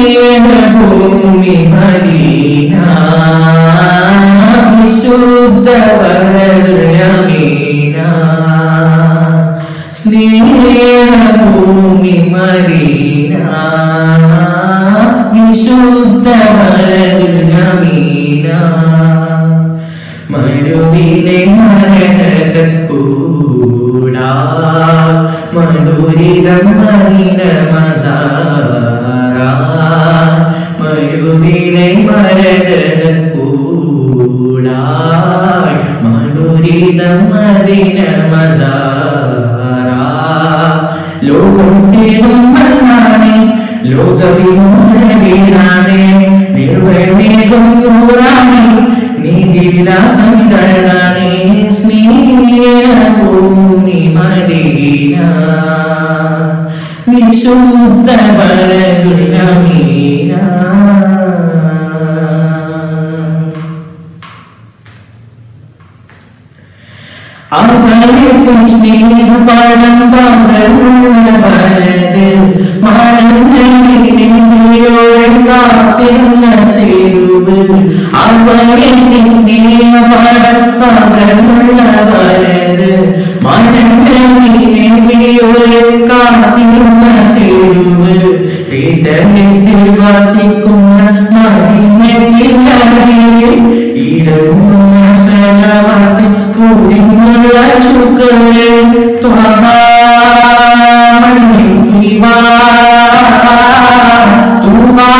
സ്നേഹഭൂമി Medina വിശുദ്ധ വരമീന സ്നേഹഭൂമി Medina വിശുദ്ധ വരമീന മരുവിലെ മരണകൂടാ മധുരിതം Medina മസാര മരുവിലെ മരണകൂടാ മധുരിതം Medina മസാര ലോകം തേടും മണ്ണാണ് ലോകവിമോചന വീടാണ് നിർവയമേകും നൂറാണ് നീതിവിലാസം ഇതാണ് സ്നേഹഭൂമി മദീന വിശുദ്ധ ബലതുള്ള മീന അവൾക്കും സ്നേഹപാഠം പകർന്നുള്ള വലത് മരണയോടെ കാത്തിരുന്ന തെരുവ് അവൾക്കും സ്നേഹപാഠം പകർന്നുള്ള വലത് മരണയോടെ കാത്തിരുന്ന തെരുവ് ഹൃദയത്തിൽ വസിക്കുന്ന മദിനത്തിലറിയെ ഇടമുന്ന സ്ഥലവാദി പൂരിമുള്ള ചുക്കളെ ത്വഹാമണിവാ തുവാ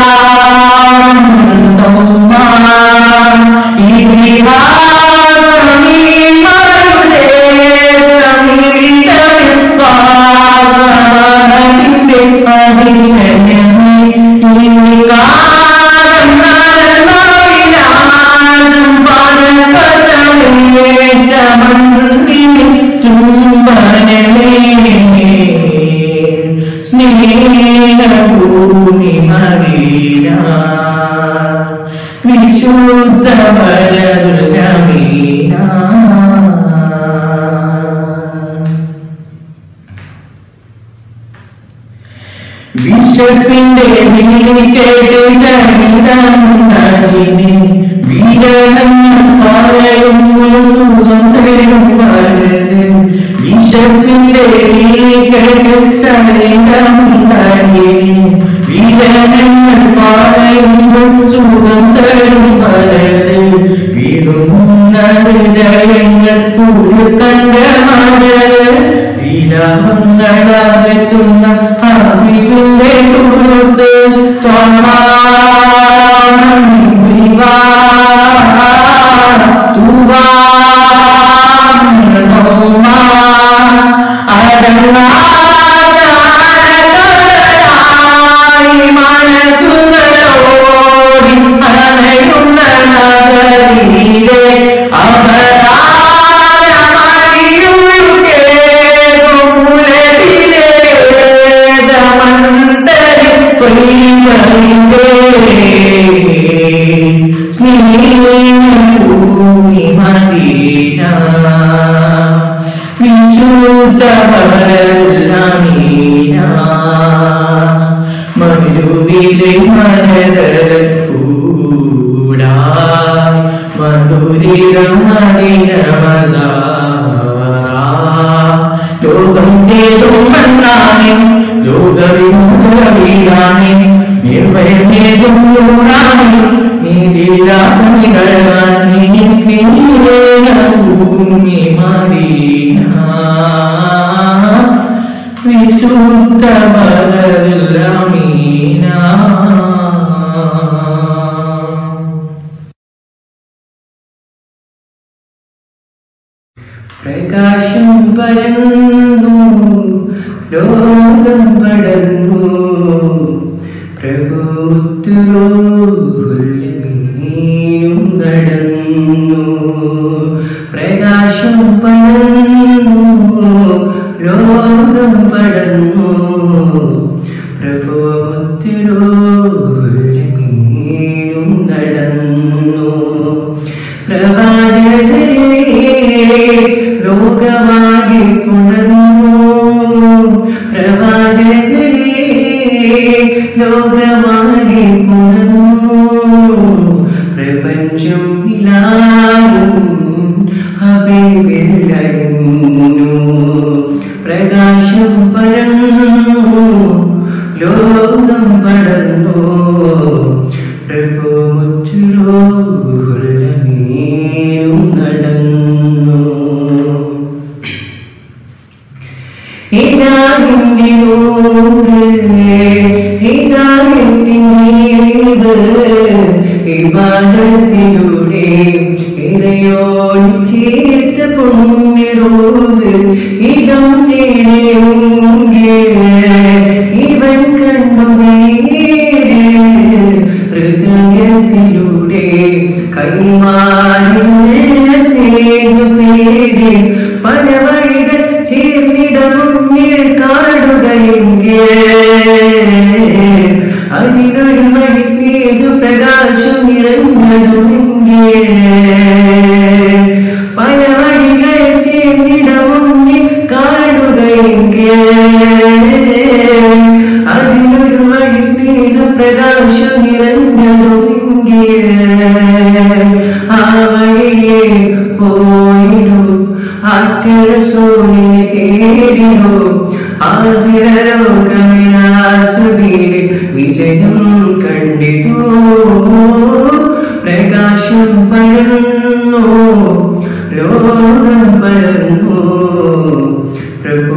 ഇരിവാ സമീപരുടെ സമീപം വാസവനത്തിന്റെ അതിശയമേ ഇനി കാലം നടന്നവിനാശം പരസ്പരമേറ്റ മണ്ണിന് ചുംബനമേ സ്നേഹഭൂമി മദീന വിശുദ്ധ വരതുള്ള മീന വിശപ്പിന്റെ വിളി കേട്ട് ചരിതമുണ്ടായിനി വീരനങ്ങൾ പറയുമ്പോൾ സുഖം തരും വരത് വിശപ്പിന്റെ വിളി കേട്ട് ചരിതമുണ്ടായിനി വീരനങ്ങൾ പറയുമ്പോൾ സുഖം തരും വരത് വീടുന്ന ഹൃദയങ്ങൾ കൂടി കണ്ട മഴത് വിലാപങ്ങളകറ്റുന്ന അറിവിന്റെ കുറുത്ത് മനസ്സുകളോടി അണയുന്ന നഗരിയിലെ മരുവിലെ മരതര കൂടാ മധുരിതം മദിനമസാര ലോകം തേടും മണ്ണാണ് ലോകവിമുഖീടാണ് നിർഭയമേതും നൂറാണ് നീതിവിലാസമികളാണ് നീ സ്നേഹഭൂമി മദീന വിശുദ്ധ മലതിൽ അമീന പ്രകാശം പരന്നു ലോകം പടർന്നു പ്രഭുത്തുരോഹുല്ലും നടന്നു പ്രകാശം പരന്നു ലോകം പടർന്നു പ്രഭുത്തിരോഹുല്ലും നടന്നു പ്രവാചകരെ ലോകമാകെ പുണർന്നു പ്രവാചകരെ ലോക ലോകമാകെ പുണർന്നു പ്രപഞ്ചം ഇലായും ഹബീബില്ലറിഞ്ഞു പ്രകാശം പരന്നു ലോകം പടർന്നു പ്രഭു മുറ്റുരോഹുലമീനും നടന്നു ഹിദായത്തിൻ്റെ നൂറ് ഹിദായത്തിൻ ജീവ് ഇബാദത്തിലൂടെ ഇറയോട് ചേർത്ത് പുണ്യരോഗ് ഇതം തേടിയെങ്കിൽ ഇവൻ കണ്ടു നേരെ ഹൃദയത്തിലൂടെ കൈമാറിയുള്ള സ്നേഹപേടി പല വഴികൾ ചേർന്നിട മുന്നിൽ കാണുകയെങ്കിൽ അതിനൊരു വഴി സ്നേഹപ്രകാശം നിറഞ്ഞതുമെങ്കിൽ പല വഴികൾ ചേർന്നിട മുന്നിൽ കാണുകയെങ്കിൽ അതിനൊരു വഴി സ്നേഹപ്രകാശം നിറഞ്ഞതുമെങ്കിൽ ആ വഴിയെ പോയിടൂ ആറ്റരസോനിനെ തേടിടൂ ആഹിരലോകവിലാസവീരിൽ വിജയം കണ്ടിടൂ പ്രകാശം പരന്നു ലോകം പടർന്നു പ്രഭു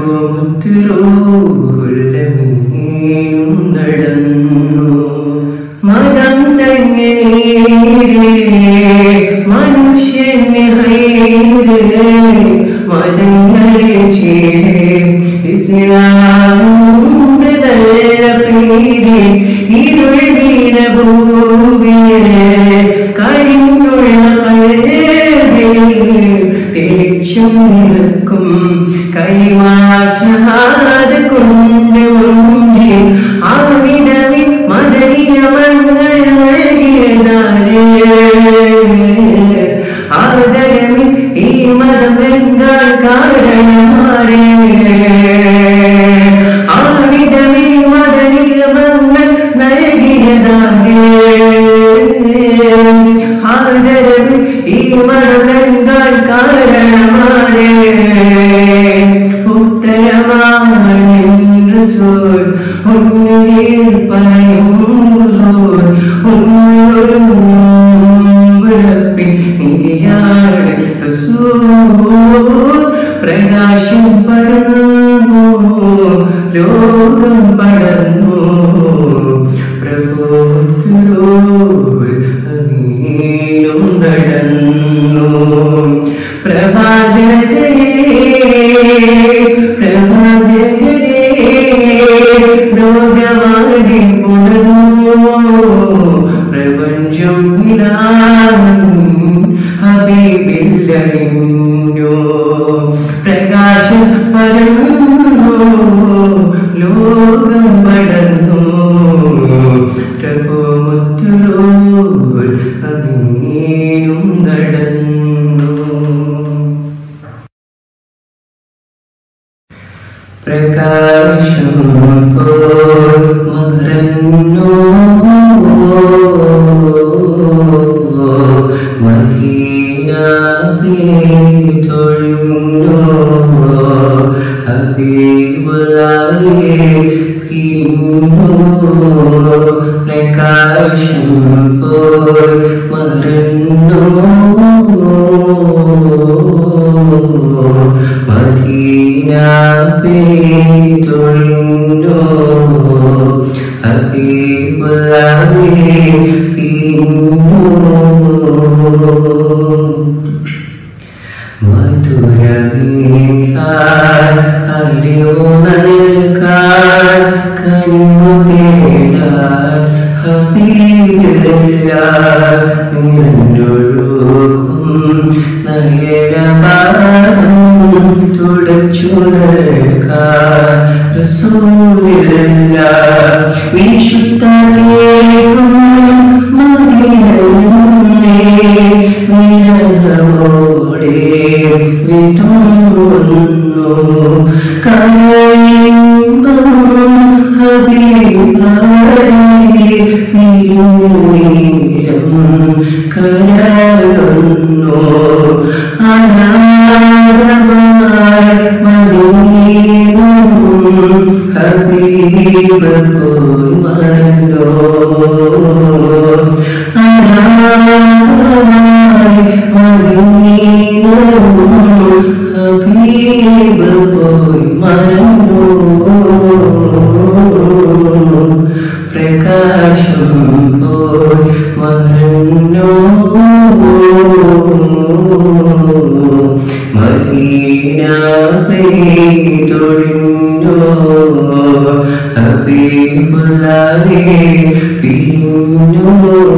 മുത്തുരോല്ലമീനും നടന്നു മതം തന്നെ മനുഷ്യന് ഹൈറ് മതങ്ങളെ ചേരെ ഇസ്ലാമും പേര് ഇരുൾ വീണ ഭൂമിയെ കഴിഞ്ഞുള്ള കൽവിൽ തെളിച്ചം നിൽക്കും കൈമാശാത കൊണ്ട് മുഞ്ചി ആവിടവി മദനിയ മങ്ങൾ നൽകിയതാരേ ആദരവിൽ ഈ മതമെങ്കാൽ കാരണമാരേ ആവിധമി മദനിയ മങ്ങൾ നൽകിയതാരേ ആദരവിൽ ഈ മതമെങ്കാൽ കാരണമാരേ ഉത്തരമാണ് റസൂൽ ഉണ്ണിയിൽ പറയും റസൂൽ ഉണ്ണൊരു മുമ്പിറപ്പി ഇങ്ങയാണ് റസൂൽ പ്രകാശം പടർന്നു ലോകം പടർന്നു പ്രഭു അമീനും നടന്നു പ്രവാചകരേ പ്രവാചകരേ ലോകമാരി പുണർന്നു പ്രപഞ്ചം ഹബീബില്ലണിഞ്ഞു പ്രകാശം പരന്നു ലോകം പടർന്നു പ്രഭു മുത്തുരോൽ അമീനും നടന്നു പ്രകാശം പോൽ മറന്നു മദീന തൊഴുന്നു ഹബീബുലാലേ പിന്നു പ്രകാശം പോൽ മറന്നു മദീന പേതൊഴിഞ്ഞു ഹബീബുലാലേ പിന്നു മധുരമേക്കാൻ അലിയോ നൽകാൻ കനിമു തേടാൻ ഹബീബില്ല നിറഞ്ഞൊഴുകും നയനമാനം തുടച്ചു നൽകാൻ റസൂലില്ല വിശുദ്ധ മദിനയുന്നേ നിരകമോടെ വിതുമ്പുന്നു കരയുന്നു ഹബീബാരി പ്രകാശം പോൽ മറഞ്ഞോ മദീന പെയ്തൊഴിഞ്ഞോ ഹബീബുല്ലാഹേ പിരിഞ്ഞോ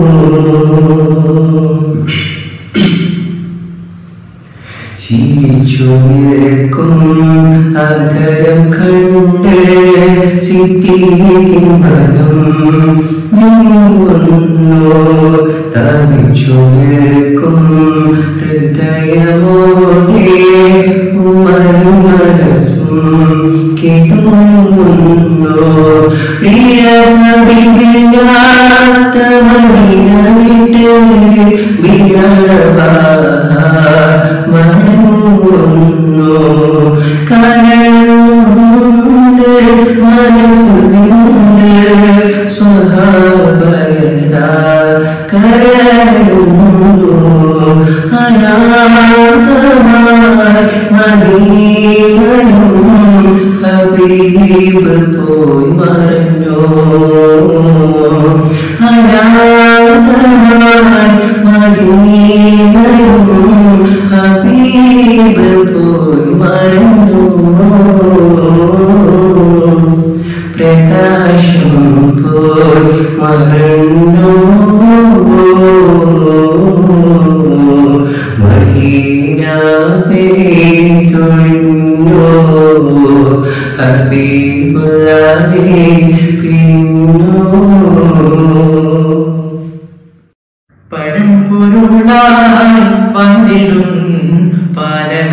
ചിരിച്ചു നിൽക്കും അധരം കണ്ട് സിദ്ധിക്കും മനം നീങ്ങുന്നു തമിച്ചു നിൽക്കും ഹൃദയമോടെ ഉമരും മനസ്സും കിടുങ്ങുന്നു പ്രിയ നബിയാത്ത മദീന വിട്ട് വിരളവാ മടങ്ങുന്നു കരളുണ്ട് മനസ്സുണ്ട് സ്വഭാവയത കരളുന്നു അനാഥമായി മദീനയും ഹബീബ് പോയി മറഞ്ഞോ അനാഥമായി മദീനയും ഹബീബ് പോയി മറഞ്ഞു പ്രകാശം പോയി മറഞ്ഞു മദീന പേതൊഴിഞ്ഞു ഹബീബുല്ലാഹി പിന്നു പരമ്പൊരുളായി പന്തിടും പാലക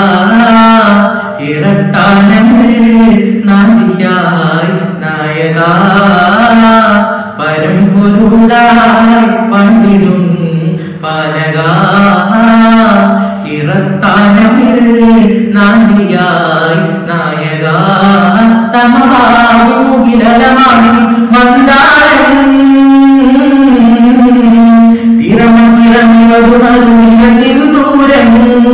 ഇറട്ടാനങ്ങൾ നാദിയായി നായക പരമ്പൊരുളായി പന്തിടും പാലക ഇറത്താനങ്ങൾ നാദിയായി നായക തമാകിലമാണ് മന്ദാരം തിരമതിരമിവകുമരുമിക സിന്ദൂരം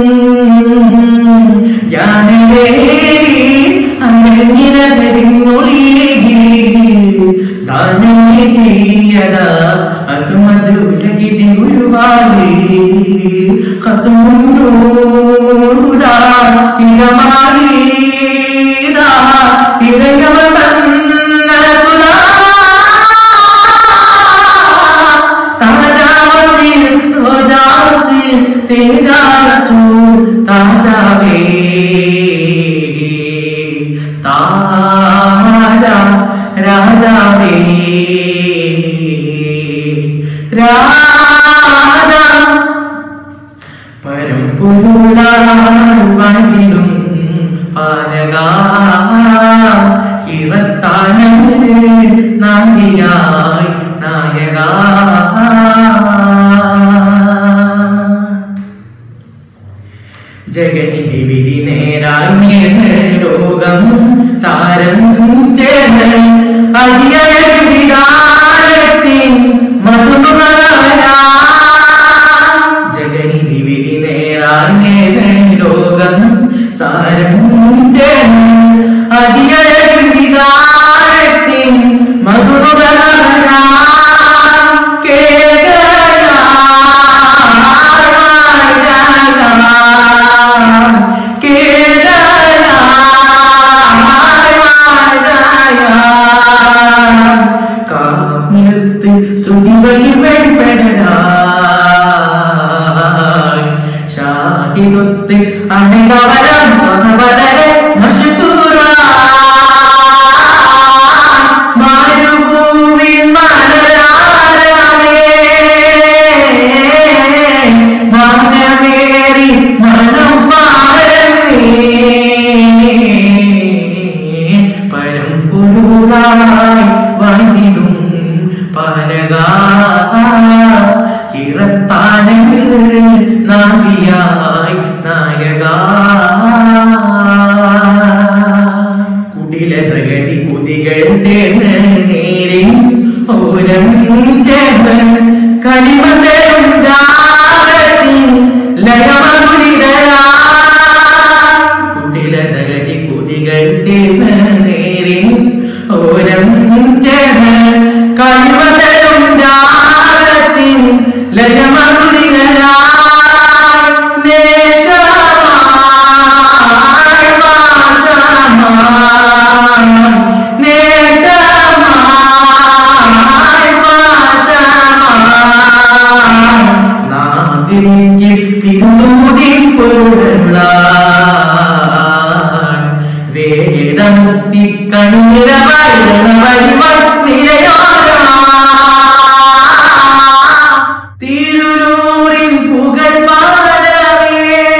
ജ്ഞാനവേരി അങ്ങനിരതിന്നൊളിയേകി ദാനമേ ചെയ്യത അതുമധുരകിതി ഗുരുവായി കത്തുമുണ്ടൂടാ ഇരമായി ഇരയവ തന്ന സുധാ ताजा वसीर रोजा वसीर तेजा रसूल ताजा वे ताजा राजा वे രാജ പരമ്പൊരുളാണ്ടിടും പാലക ഇറത്താനം നാന്ദിയായി നായക ജഗനിധി വിധി നേരായി ലോകം സാരം ചേർന്ന് അരിയവികാരത്തിൻ മധുമരാ ജഗനിധി വിധി നേരായി ലോകം സാരം ചേർന്ന് അരിയവികാരത്തിൻ മധുമരാ കാമിനത്ത് സ്തുതി വഴി വെളിപ്പെടലായി ഷാഹിദൊത്ത് അണകവരം സ്വനവലരെ മഷുതൂറ മാരുഭൂവിൻ മലയാളമേ മനമേറി മനം പാരമേ പരമ്പൊരുളായി വന്നിടും പാലക ഇറത്താനങ്ങൾ നാദിയായി നായക കുടില പ്രഗതി കുതികൾ തേർന്ന് നേരിൻ ഓരം ചേർന്ന് കലിമതരും രാഗത്തിൻ ലയമധുരിതരാ കുടിലതകതി കുതികൾ തീർന്ന് നേരിൻ ഓരം ചേർന്ന് ലയമധുരികരായി നേശമായി പാശമായി നേശമായി പാശമായി നാഗരികിൽ തിരുമൂടി പൊരുളാൻ വേദമുക്തി കണ്ണിര വരുവ തിരുനൂറിൻ പുകൾ പാടവേ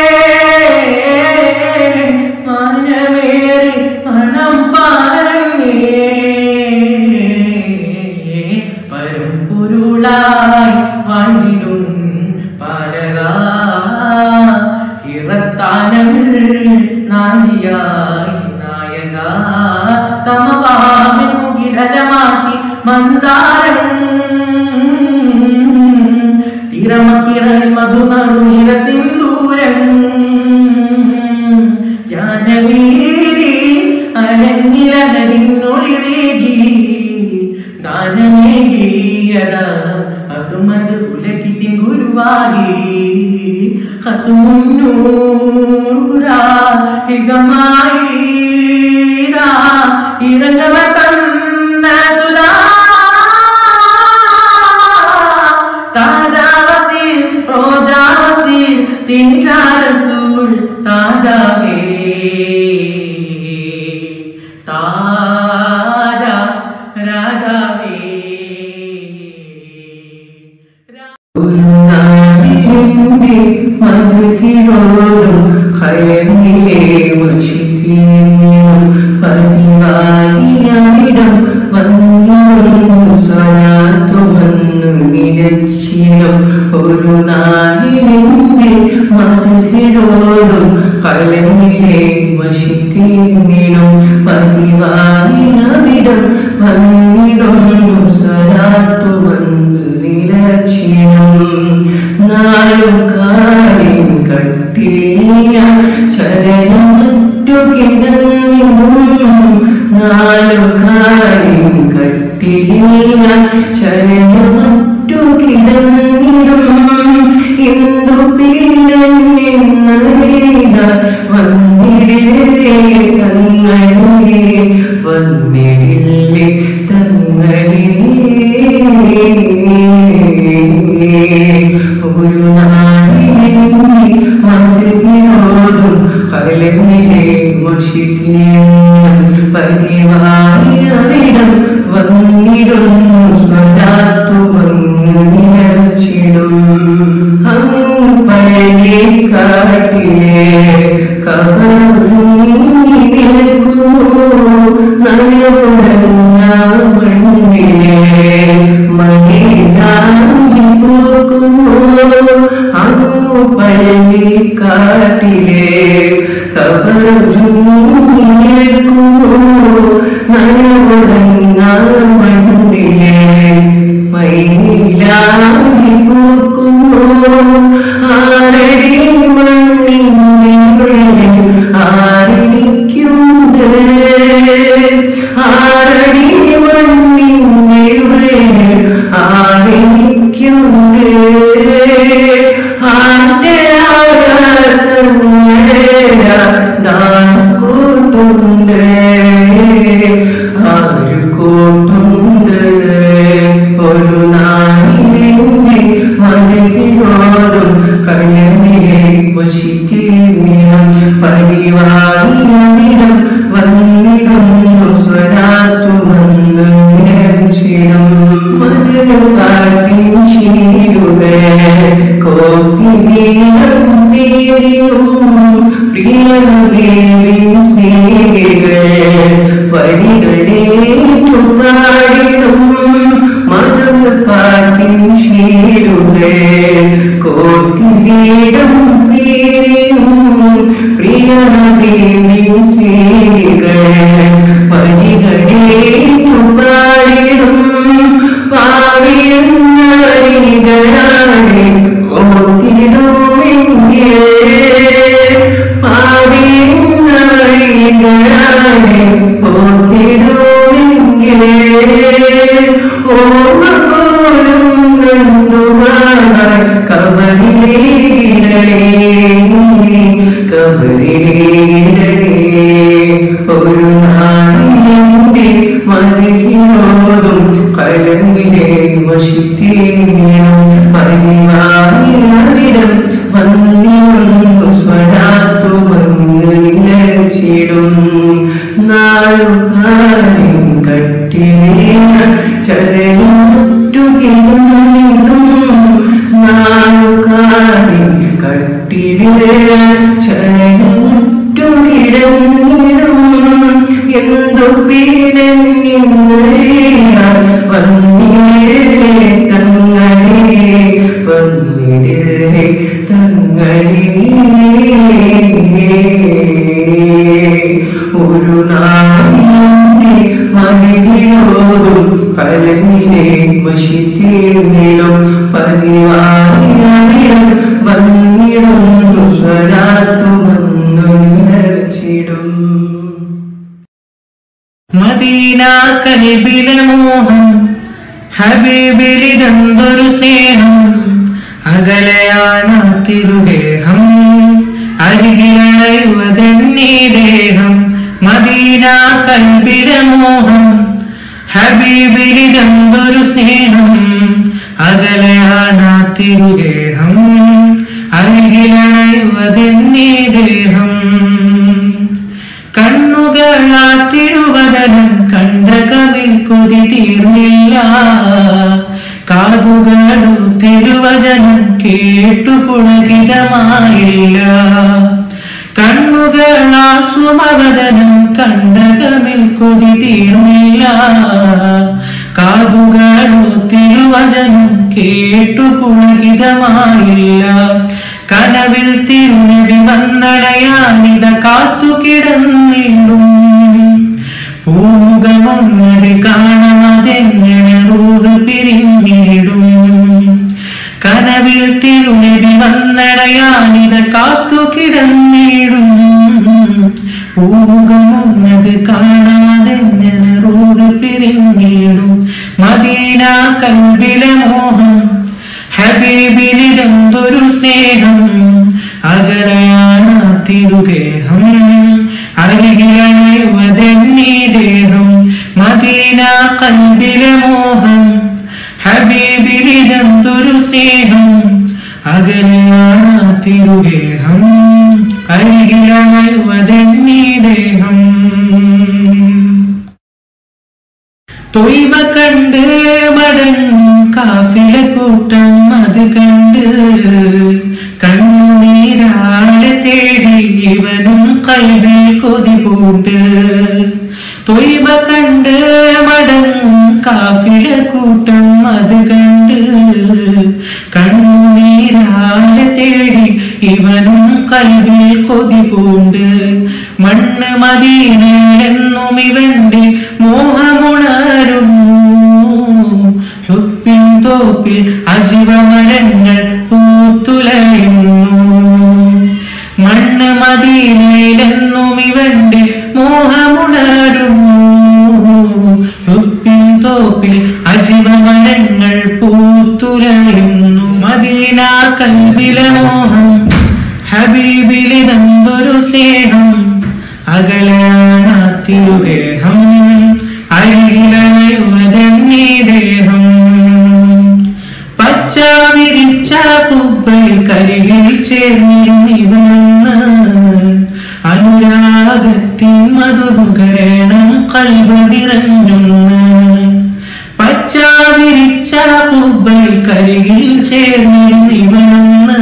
മനമേറി മണം പറഞ്ഞേ പരമ്പൊരുളായി വാഴ്ന്നിടും പാലക ഇറത്താനമിൽ നാന്ദിയായി നായക തമവാമി മുകിലമാക്കി മന്ദാരം തിരമക്കിറൽ മധുനറുനിര സിന്ദൂരം ജാനവീരി അരങ്ങിലഹരിന്നൊളിവേകി ദാനമേകിയത അഹമ്മദ് ഉലകിത്തിൻ ഗുരുവായി ഹത്തുമുന്നൂറ ഹിഗമായി ഇറങ്ങവ തന്ന സുധാ താജാ വസീർ റോജാ വസീർ തീജാ റസൂൽ താജാ ഹേ താജാ രാജാ ഹേ ഒരു നാടിന്റെ മധുഹിരോടും ഹയമിലെ വശിതീനും പതിവായിരം വന്നിടും സ്വലാത്തുമെന്ന് നിരച്ചിടും ഒരു നാടിന്റെ മധുഹിരോടും കലമിലെ വശിതീനും പതിവായിരം വന്നിടും സ്വലാത്തുമെന്ന് നിലച്ചിടും നാലുകാലിൻ കട്ടിയ ചരണമറ്റു കിടന്നിടും നാലുകാലിൻ കട്ടിയ ചരണമറ്റു കിടന്നിടും ഇന്ദു പീഡന്നെന്നറിയ വന്നിടില്ലേ തങ്ങളെ വന്നിടില്ലേ തങ്ങളെ ഒരു നാടിനെ മതിനോടും കലമിലെ വശിതീയം പതിവായിരം വന്നിടും സ്വലാത്തു വന്നു നിലച്ചിടും അങ്ങ് പഴയ കാട്ടിലെ കബറും നിൽക്കുമോ നനവുടങ്ങ മണ്ണിലെ മണിരാഞ്ചി പോകുമോ അങ്ങു പഴനി കാട്ടിലെ കബറും നിൽക്കുമോ നനവുടങ്ങ മണ്ണിലെ മൈലാഞ്ചി പോകുമോ ആരടി മണ്ണിനുള്ളിൽ ആരിക്കുണ്ട് ആരടി മണ്ണിനുള്ളിൽ ആരിക്കുണ്ട് ആരുടെ ദാനം കൂട്ടുണ്ട് ആര് കൂട്ടുണ്ട് ഒരു നാളിലെ മതിലോടും കണ്ണനിലെ വശിതീർന്നിടം പരിവാറിനം വന്നിടും സ്വരാത്തു വന്ന് നിരച്ചിടും മത് കാട്ടിൻ ശീരുകൾ കോത്തിനീളം പേരിയും പ്രിയനേരിൻ സ്നേഹികൾ വരികളേറ്റു പാടിടും മത് കാട്ടിൻ ശീരുകൾ കോത്തിനീളം പേരിയും പ്രിയനേരിൻ സ്നേഹികൾ വരികളേറ്റു പാടിടും പാടിയുന്നരികളാണ് ഓത്തിടുമെങ്കിൽ പാടിയുന്നരികളാണ് ഓത്തിടുമെങ്കിൽ ഓർമ്മ പോലും കണ്ടു കബറിലേടേ കബറിലേടേ ഒരു നാളിന്റെ മതിയോതും കലങ്ങിലെ വശിത്തേനും പരിമാറിയവിടം വന്നിരുന്നു സ്വരാത്തു മങ്ങിലച്ചിടും നാളുകാരും കട്ടിലേന ചരമുറ്റുകിടും നാളുകാരും കട്ടിലേന ചരമുറ്റുകിടും എന്തു പീഡനിന്നറിയാൻ വന്നിടേ തങ്ങളെ വന്നിടേ തങ്ങളെ ഒരു നാളിന്റെ മതിയോടും കലങ്ങിനെ വശിത്തീർന്നിടും പതിവായിരം വന്നിടും സ്വരാത്തു വന്നിടച്ചിടും മദീന കൽബിലെ മോഹം ഹബീബിലിതെന്തൊരു സ്നേഹം അകലെയാണ് തിരുഗേഹം അരികിലണയുവതെന്നീ ദേഹം മദീന കൽബിലെ മോഹം ഹബീബിലിതെന്തൊരു സ്നേഹം അകലെയാണ് തിരുഗേഹം അരികിലണയുവതെന്നീ ദേഹം കണ്ണുകളാ തിരുവദനം കണ്ടകമിൽ കൊതി തീർന്നില്ല കാതുകളു തിരുവചനം കേട്ടു പുളകിതമായില്ല കണ്ണുകളാ സുമവദനം കണ്ടകമിൽ കൊതി തീർന്നില്ല കാതുകളു തിരുവചനം കേട്ടു പുളകിതമായില്ല കനവിൽ തിരുനബി വന്നടയാനിത കാത്തു കിടന്നിടും പൂമുഖമൊന്നത് കാണാതെങ്ങനെ റൂഹ് പിരിഞ്ഞിടും കനവിൽ തിരുനബി വന്നടയാനിത കാത്തു കിടന്നിടും പൂമുഖമൊന്നത് കാണാതെങ്ങനെ റൂഹ് പിരിഞ്ഞിടും മദീന കൽബിലെ മോഹം ഹബീബിലിതെന്തൊരു സ്നേഹം അകലയാണ് തിരുഗേഹം അരികിലണയുവതെന്നീ ദേഹം മദീന കൽബിലെ മോഹം ഹബീബിലിതെന്തൊരു സ്നേഹം അകലയാണ് തിരുഗേഹം അരികിലണയുവതെന്നീ ദേഹം തൊയ്മ കണ്ട് മടങ്ങും കാഫില കൂട്ടം അത് കണ്ട് കണ്ണുനീരാലെ തേടി ഇവനും കൽവിൽ കൊതി പൂട്ട് തൊയ്മ കണ്ട് മടങ്ങും കാഫില കൂട്ടം അത് കണ്ട് കണ്ണുനീരാലെ തേടി ഇവനും കൽവിൽ കൊതി പൂണ്ട് മണ്ണ് മദീനെന്നും ഇവന്റെ മോഹമുണരുന്നു ഹുപ്പിൻ തോപ്പിൽ അജീവമരങ്ങൾ പൂത്തുലയുന്നു മണ്ണ് മദീനയിലെന്നും ഇവന്റെ മോഹമുണരുന്നു ഹുപ്പിൻ തോപ്പിൽ അജീവമരങ്ങൾ പൂത്തുലയുന്നു മദീന കൽവിലെ മോഹം ഹബീബിലിതെന്തൊരു സ്നേഹം അകലാണ് തിരുഗേഹം അരികിലണയുവതെന്നീ ദേഹം പച്ച വിരിച്ച കുബ്ബയിൽ കരികിൽ ചേർന്നിരുന്നിവന്ന് അനുരാഗത്തിൻ മധുകരണം കൽവ് നിറഞ്ഞുന്ന് പച്ച വിരിച്ച കുബ്ബയിൽ കരികിൽ ചേർന്നിരുന്നിവന്ന്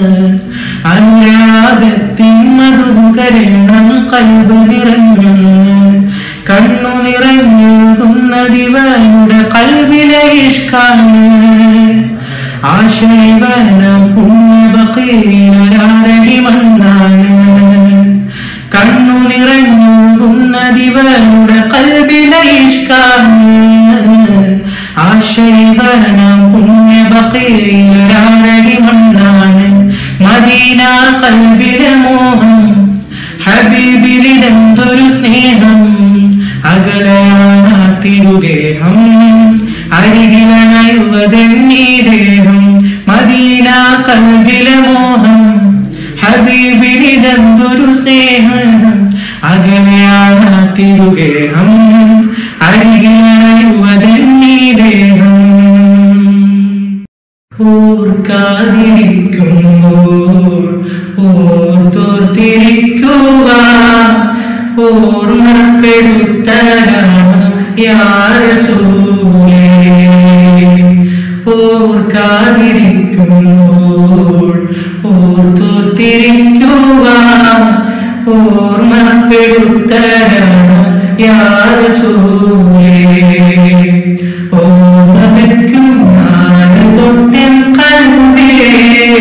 അനുരാഗത്തിൻ മധുകരണം കൽവ് നിറഞ്ഞുന്ന് കണ്ണു നിറഞ്ഞുകുന്നതിവരുടെ കൽവിലെ ഇഷ്കാണ് ആശൈവന പുണ്യബക്കീനൊരാരടി മണ്ണാണ് കണ്ണു നിറഞ്ഞുകുന്നതിവരുടെ കൽവിലെ ഇഷ്കാണ് ആശൈവന പുണ്യബക്കീനൊരാരടി മണ്ണാണ് മദീന കൽവിലെ മോഹം ഹബീബിലിതെന്തൊരു സ്നേഹം അകലയാണ് തിരുഗേഹം അരികിലണയുവതെന്നീ ദേഹം കൽവിലെ മോഹം ഹബീബിനിതെന്തൊരു സ്നേഹം അകലെയാണ് ആ തിരുഗേഹം അരികിലണയുവതെന്നീ ദേഹം ഓർക്കാതിരിക്കുമ്പോൾ ഓർത്തോർത്തിരിക്കുക ഓർമ്മപ്പെടുത്തലാണ് യാരസൂലേ ഓർക്കാതിരിക്കുമ്പോൾ ഓർത്തോർത്തിരിക്കുക ഓർമ്മപ്പെടുത്തലാണ് യാരസൂലേ ഓർമ്മവെക്കും നാളെ തൊട്ടൻ കൽവിലേ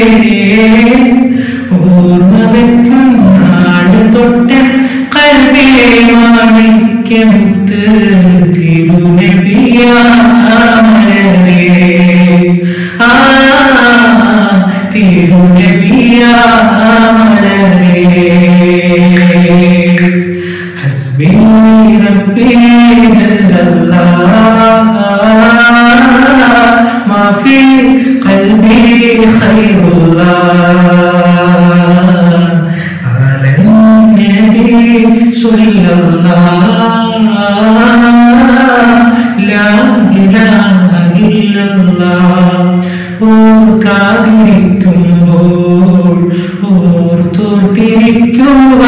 ഓർമ്മവെക്കും നാളെ തൊട്ടൻ കൽവിലേ മാണിക്യമുത്ത് തിരുനബിയാമലരേ ആ തിരുനബിയാമലരേ حسبي ربي جل الله ما في قلبي خير الله على النبي صلى الله لا إله إلا الله ഓർക്കാതിരിക്കുമ്പോൾ ഓർത്തോർത്തിരിക്കുക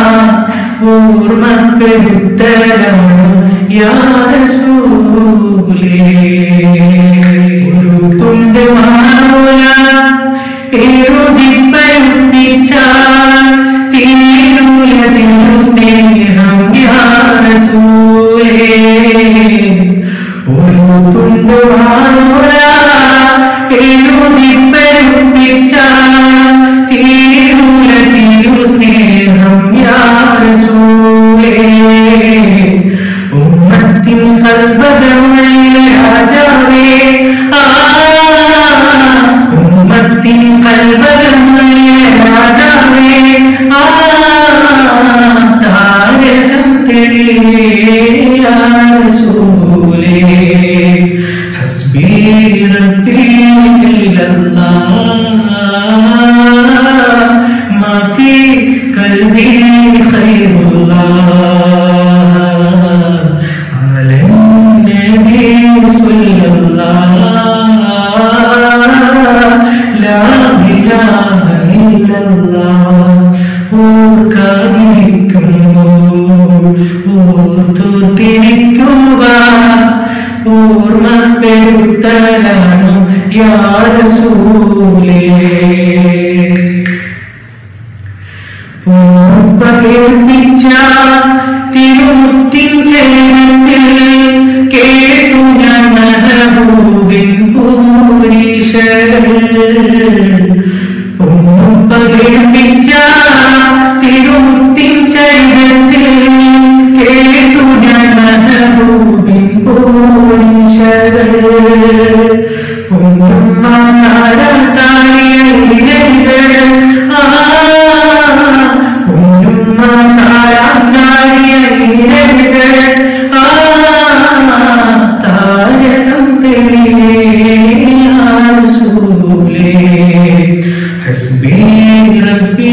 ഓർമ്മപ്പെടുത്തലാണ് യാരസൂലേ ഒരു തുണ്ട് മാറൂല എഴുതിപ്പരുത്തിച്ചാൽ തീരൂല തിരു സ്നേഹം യാരസൂലേ ഒരു തുണ്ട് മാറൂല എഴുതിപ്പരുത്തിച്ചാൽ തീരൂല തിരു സ്നേഹം യാരസൂലേ ഉമ്മത്തിൻ കൽബകങ്ങളിലെ രാജാവേ ആ ഉമ്മത്തിൻ കൽബകങ്ങളിലെ രാജാവേ ആ താരകം തെളിയാസൂലേ ഹസ്ബി റബ്ബി ഇല്ലല്ലാഹ് ما في قلبي خير الله على النبي صلى الله لا إله إلا الله ഓർക്കാതിരിക്കുമ്പോൾ ഓർത്തുതിരിക്കുക ഓർമ്മപ്പെടുത്തലാണു യാരസൂലേ പൂപ്പകേൾപ്പിച്ച തിരുമുത്തിൻ ചേരത്തിൽ കേട്ടു ഞാൻ മഹബൂബിൻ പൂരീശകൾ പൂപ്പകേൾപ്പിച്ച തിരുമുത്തിൻ ചേരത്തിൽ കേട്ടു ഞാൻ മഹബൂബിൻ പൂരീശകൾ ഉമ്മ താരാട്ടാളികൾ ആ ഉമ്മ താരാട്ടാളികൾ ആ താരകം തെളിയാസൂലേ ഹസ്ബി റബ്ബി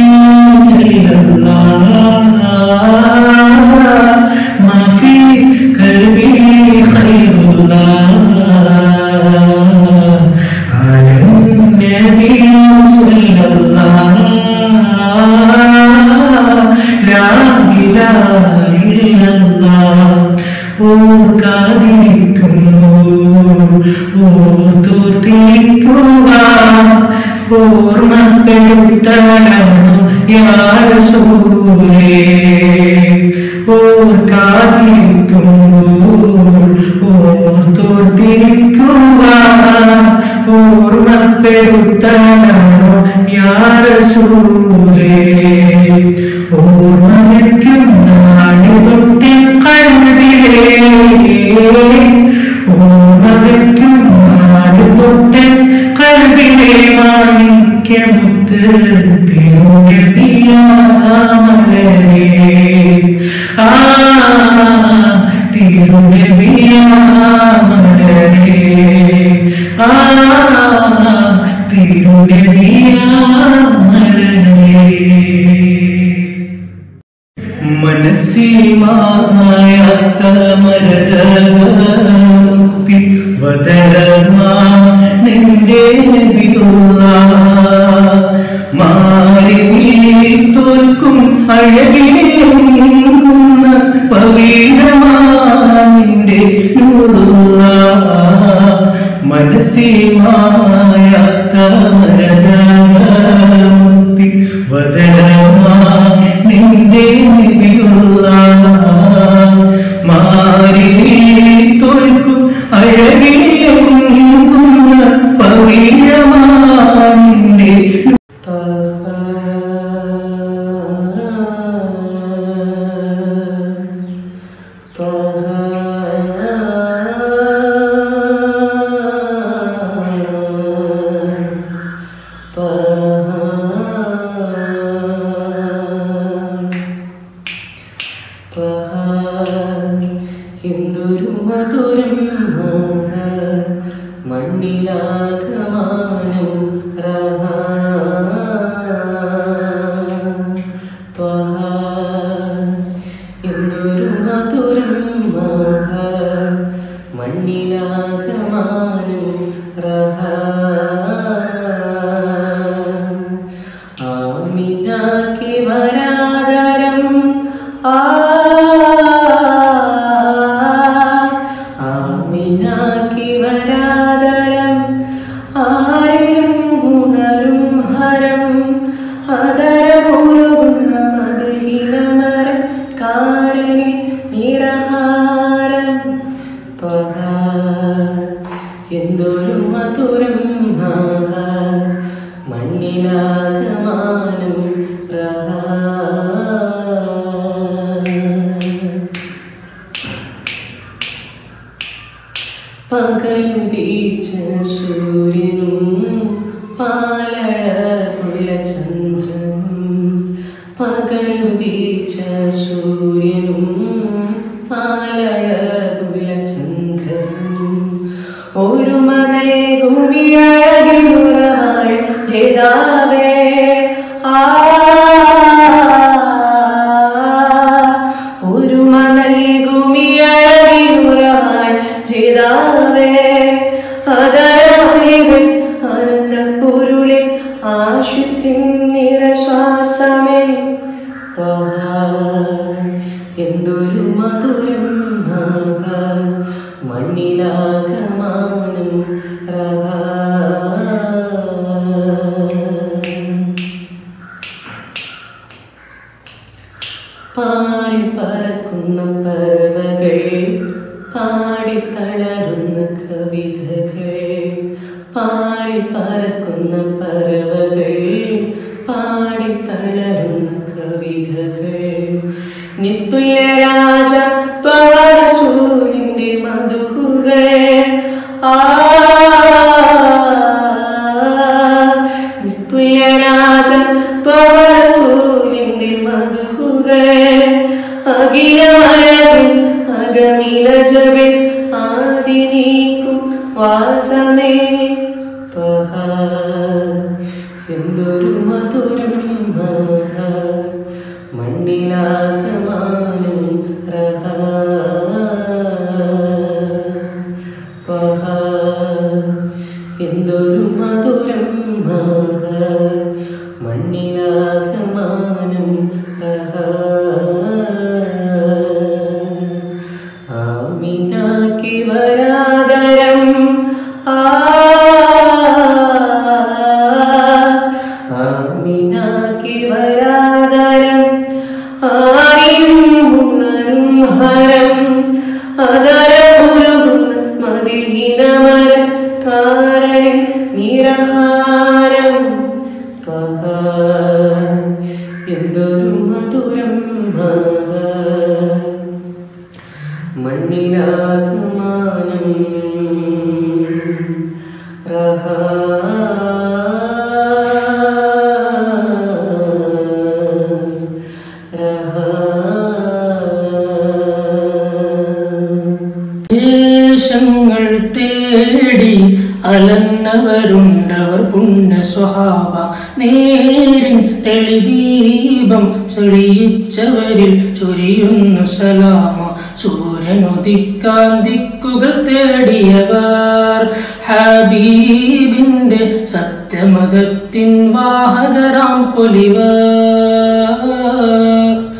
ജല്ലല്ലാഹ് മാ ഫീ ഖൽബി ഖൈറുല്ലാഹ് على النبي صلى الله لا إله إلا الله ഓർക്കാതിരിക്കുമ്പോൾ ഓർത്തോർത്തിരിക്കുക ഓർമ്മപ്പെടുത്തലാണു യാരസൂലേ ഓർക്കാതിരിക്കുമ്പോൾ ഓർത്തോർത്തിരിക്കുക ഓർമ്മപ്പെടുത്തലാണു യാരസൂലേ ഓർമ്മയ്ക്കും നാളെ തൊട്ടി കൽവിലേ ഓർമ്മയ്ക്കും നാളെ തൊട്ട് കൽവിലെ മാണിക്യമുത്ത് തിരുനബിയാമലരേ ആ തിരുനബിയാമലരേ ആ തിരുനബിയാമലരേ അഴകിലെങ്കുന്ന പവീരമാനിന്റെ നൂറുള്ള മനസ്സിമായ താമരമുത്തി വദനമാ നിന്റെ നബിയുള്ള മാറി തോൽക്കും അഴകിലെങ്കുന്ന പവീരമാനിന്റെ എന്തൊരു മധുരം മണ്ണിലാകമാനം എന്തൊരു മധുരം മണ്ണിലാകമാനം ആമിനാക്കി വരാതരം ആ ആമിനാക്കി വരാതരം ആരിലും ഉണരും ഹരം അതരമുഴുകുന്ന മധുഹിനമരം കാരനിൽ നിറഹാരം ത്വഹ എന്തൊരു മധുരം ആഹ മണ്ണിലാകമാനം പ്രഹ പകലുദീച്ച സൂര്യനും പാലഴകുള്ള ചന്ദ്രനും പകലുദീച്ച സൂര്യനും പാലഴകുള്ള ചന്ദ്രനും ഒരു മതൽ ഭൂമിയഴകിനുറവായി ചെയ്താവേ ആ ഒരു മണൽ ഭൂമിയഴകിനുറവായി ചെയ്താവേ അതരമൊഴികൾ ആനന്ദപ്പൊരുളിൽ ആശിക്കും നിറശ്വാസമേ ത്വഹ എന്തൊരു മധുരം ആഹ മണ്ണിലാകമാനം രഹ പാറി പറക്കുന്ന പറവകൾ പാടിത്തളരുന്ന കവിതകൾ പാറി പറക്കുന്ന പറവകൾ പാടിത്തളരുന്ന കവിതകൾ നിസ്തുല്യ രാജ സൂര്യന്റെ മധുഹുകൾ ആ നിസ്തുല്യ രാജ സൂര്യന്റെ മധുഹുകൾ അഖിലമഴകും അകമിലജവിൽ ആദി നീക്കും വാസമേ ത്വഹ എന്തൊരു മധുരം ആഹ മണ്ണിലാകമാനം രഹ ത്വഹ എന്തൊരു മധുരം ആഹ മണ്ണിലാകമാനം രഹ ആമിനാക്കി വരാതരം ആ ആമിനാക്കി വരാതരം ആരും ഉണരും ഹരം അതരമുരുകുന്ന മതിഹിനമരം കാരനിൽ നിരഹാരം ത്വഹ എന്തൊരു മധുരം ആഹ മണ്ണിലാകമാനം രഹ ദേശങ്ങൾ തേടി അലന്നവരുണ്ടവർ പുണ്യ സ്വഹാബ നേരിൻ തെളിദീപം ചൊരിയിച്ചവരിൽ ചൊരിയുന്നു സലാമ സൂര്യനുദിക്കാൻ ദിക്കുകൾ തേടിയവർ ഹബീബിന്റെ സത്യമതത്തിൻ വാഹകരാം പൊലിവർ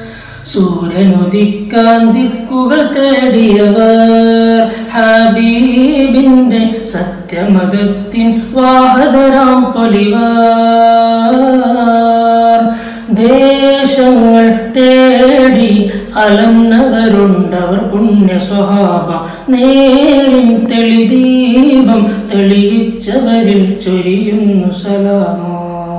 സൂര്യനുദിക്കാൻ ദിക്കുകൾ തേടിയവർ ഹബീബിന്റെ സത്യമതത്തിൻ വാഹകരാം പൊലിവർ ദേശങ്ങൾ തേടി അലന്നവരുണ്ടവർ പുണ്യ സ്വഹാബ നേരിൻ തെളിദീപം തെളിയിച്ചവരിൽ ചൊരിയുന്നു സലാമോ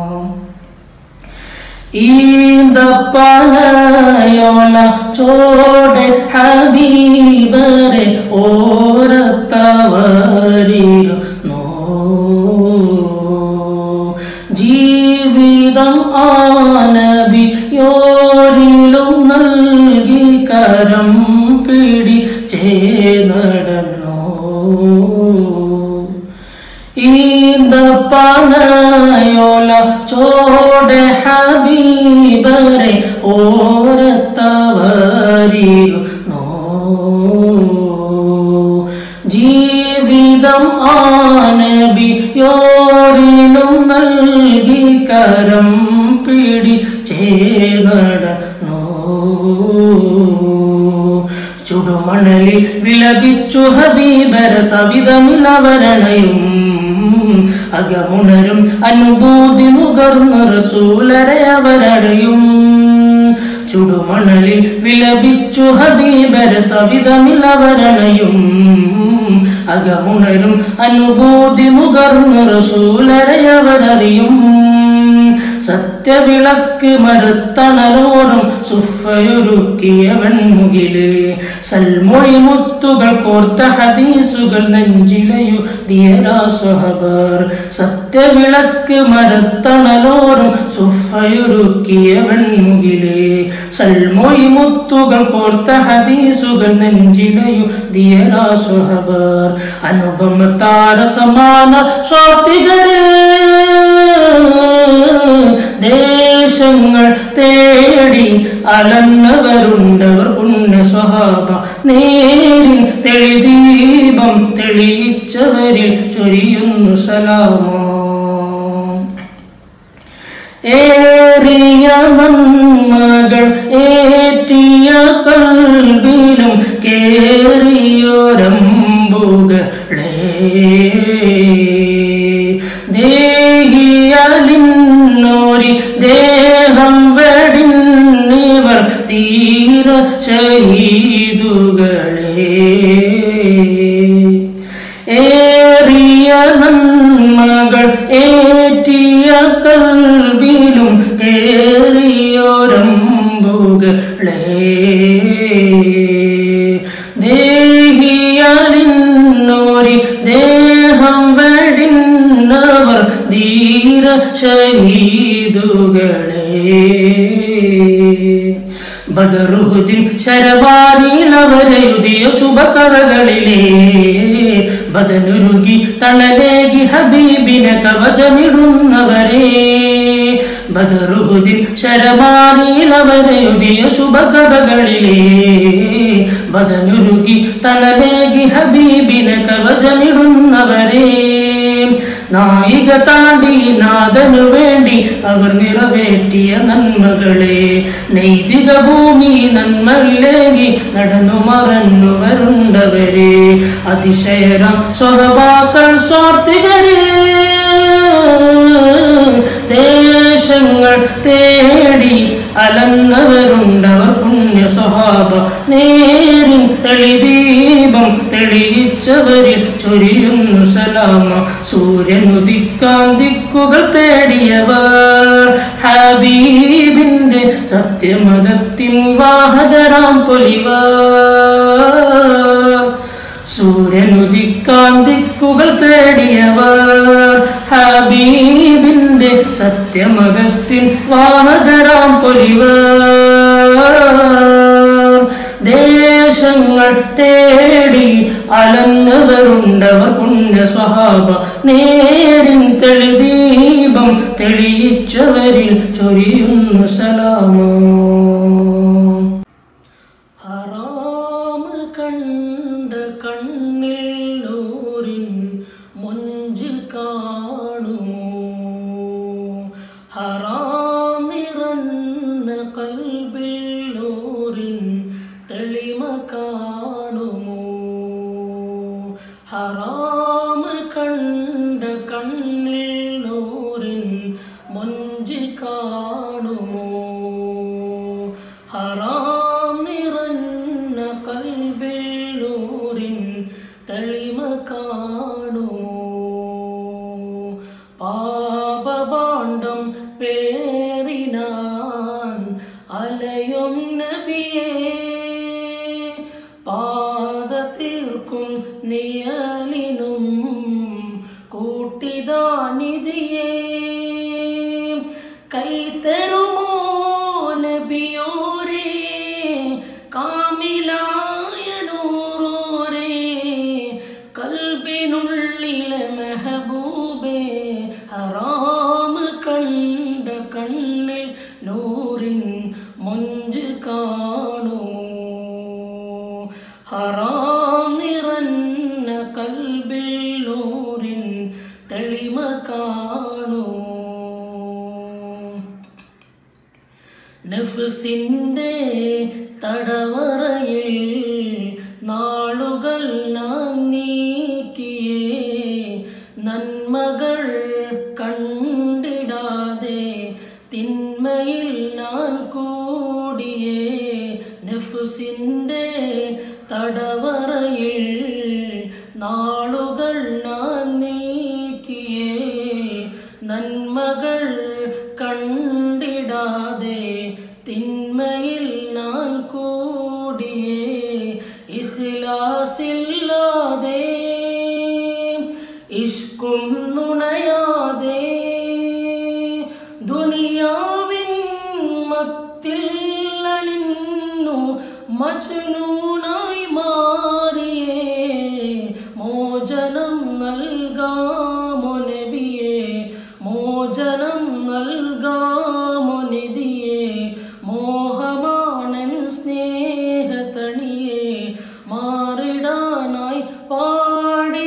ഈന്തപ്പനയോല ചോടെ ഹബീബരെ ഓരത്തവരിരുന്നോ ജീവിതം ആനബിയോരിലും നൽകി കരം പിടി ചേനടന്നോ ഈന്തപ്പനയോല ചോടെ ഹബീബരെ ഓരത്തവരിരുന്നോ ജീവിതം ആനബിയോരിലും നൽകി കരം പിടി ചേനടന്നോ ചുടുമണലിൽ വിലപിച്ചു ഹബീബര സവിതമിലവരണയും അകമുണരും അനുഭൂതി നുകർന്ന റസൂലരെ അവരടയും ചുടുമണലിൽ വിലപിച്ചു ഹബീബര സവിതമിലവരണയും അകമുണരും അനുഭൂതി നുകർന്ന റസൂലരെ അവരറിയും സത്യവിളക്ക് മറുത്തണലോറും സുഫയൊരുക്കിയവൻ മുകില് സൽമൊഴി മുത്തുകൾ കോർത്ത ഹദീസുകൾ നെഞ്ചിലയു ദിയരാസ്വഹബർ സത്യവിളക്ക് മരത്തണലോറും സുഫയൊരുക്കിയവൻ മുകില് സൽമൊഴി മുത്തുകൾ കോർത്ത ഹദീസുകൾ നെഞ്ചിലയു ദിയരാസ്വഹബർ അനുപമ താരസമാന സ്വാതികരേ ദേശങ്ങൾ തേടി അലന്നവരുണ്ടവർ പുണ്യ സ്വഹാബ നേരിൻ തെളിദീപം തെളിയിച്ചവരിൽ ചൊരിയുന്നു സലാമോ ഏറിയ നന്മകൾ ഏറ്റിയ കൽബിലും കേറിയോരമ്പുകളേ ദേഹിയലിന്നോരി ദേഹം വെടിന്നിവർ തീര ശഹീദുകളെ ഏറിയ നന്മകൾ ഏറ്റിയ കൽബിലും കേറിയോരമ്പുകളെ ദേഹിയലിന്നോരി ദേഹം വെടിന്നവർ ധീര ഷഹീദുകളെ ബദറുഹുദിൻ ശരവാരിയിലവരെഴുതിയ ശുഭകറകളിലെ ബദനുരുകി തണലേകി ഹബീബിനെ കവചമിടുന്നവരെ ബദറുഹുദിൻ ശരമാനിയിലവരെഴുതിയ ശുഭകഥകളിലെ ബദനുരുകി തണലേകി ഹബീബിനെ കവചമിടുന്നവരെ നായിക താണ്ടി നാദനു വേണ്ടി അവർ നിറവേറ്റിയ നന്മകളെ നൈതിക ഭൂമി നന്മയിലേകി നടന്നു മറന്നു വരുണ്ടവരെ അതിശയരം സ്വഹബാക്കൾ സ്വാർത്ഥികരെ ദേശങ്ങൾ തേടി അലന്നവരുണ്ടവർ പുണ്യ സ്വഭാവ നേരിൻ തെളിദീപം തെളിയിച്ചവരിൽ ചൊരിയുന്നു സലാമ സൂര്യനുദിക്കാൻ ദിക്കുകൾ തേടിയവർ ഹബീബിന്റെ സത്യമതത്തിൻ വാഹകരാം പൊലിവർ സൂര്യനുദിക്കാൻ ദിക്കുകൾ തേടിയവർ ഹബീബിന്റെ സത്യമതത്തിൻ വാഹകരാം പൊലിവർ ദേശങ്ങൾ തേടി അലന്നവരുണ്ടവർ പുണ്യ സ്വഹാബ നേരിൻ തെളിദീപം തെളിയിച്ചവരിൽ ചൊരിയുന്നു സലാമോ ഹറാമ് കണ്ട കണ്ണിൽ നൂറിൻ മൊഞ്ച് കാണുമോ ഹറാം നിറന്ന കൽബിൽ നൂറിൻ കൂട്ടിതാനിധിയേ കൈത്തരുമോ നബിയോരേ കാമിലായ നൂറോരേ കൽബിനുള്ളിലെ മെഹബൂബേ ഹറാമ് കണ്ട കണ്ണിൽ നൂറിൻ മൊഞ്ച് കാണുമോ ഹറാം നിറഞ്ഞ കൽബിൽ നൂറിൻ തെളിമ കാണുമോ നഫ്സിൻ്റെ തടവറയിൽ നാളുകൾ നാം നീക്കിയേ നന്മകൾ കണ്ടിടാതെ തിന്മയിൽ ഞാൻ കൂടിയേ നഫ്സിൻ്റെ തടവറയിൽ നാളുകൾ നാം നീക്കിയേ നന്മകൾ കണ്ടിടാതെ തിന്മയിൽ ഞാൻ കൂടിയേ ഇഖ്ലാസില്ലാതെ ഇഷ്കും നുണയാതെ ദുനിയാവിൻ മത്തിൽ അലിന്നു മജ്നൂനായി മാറിയേ മോചനം നൽകാമോ നബിയേ മോചനം നൽകാമോ നിധിയേ മോഹമാനൻ സ്നേഹതണിയേ മാറിടാനായി പാടി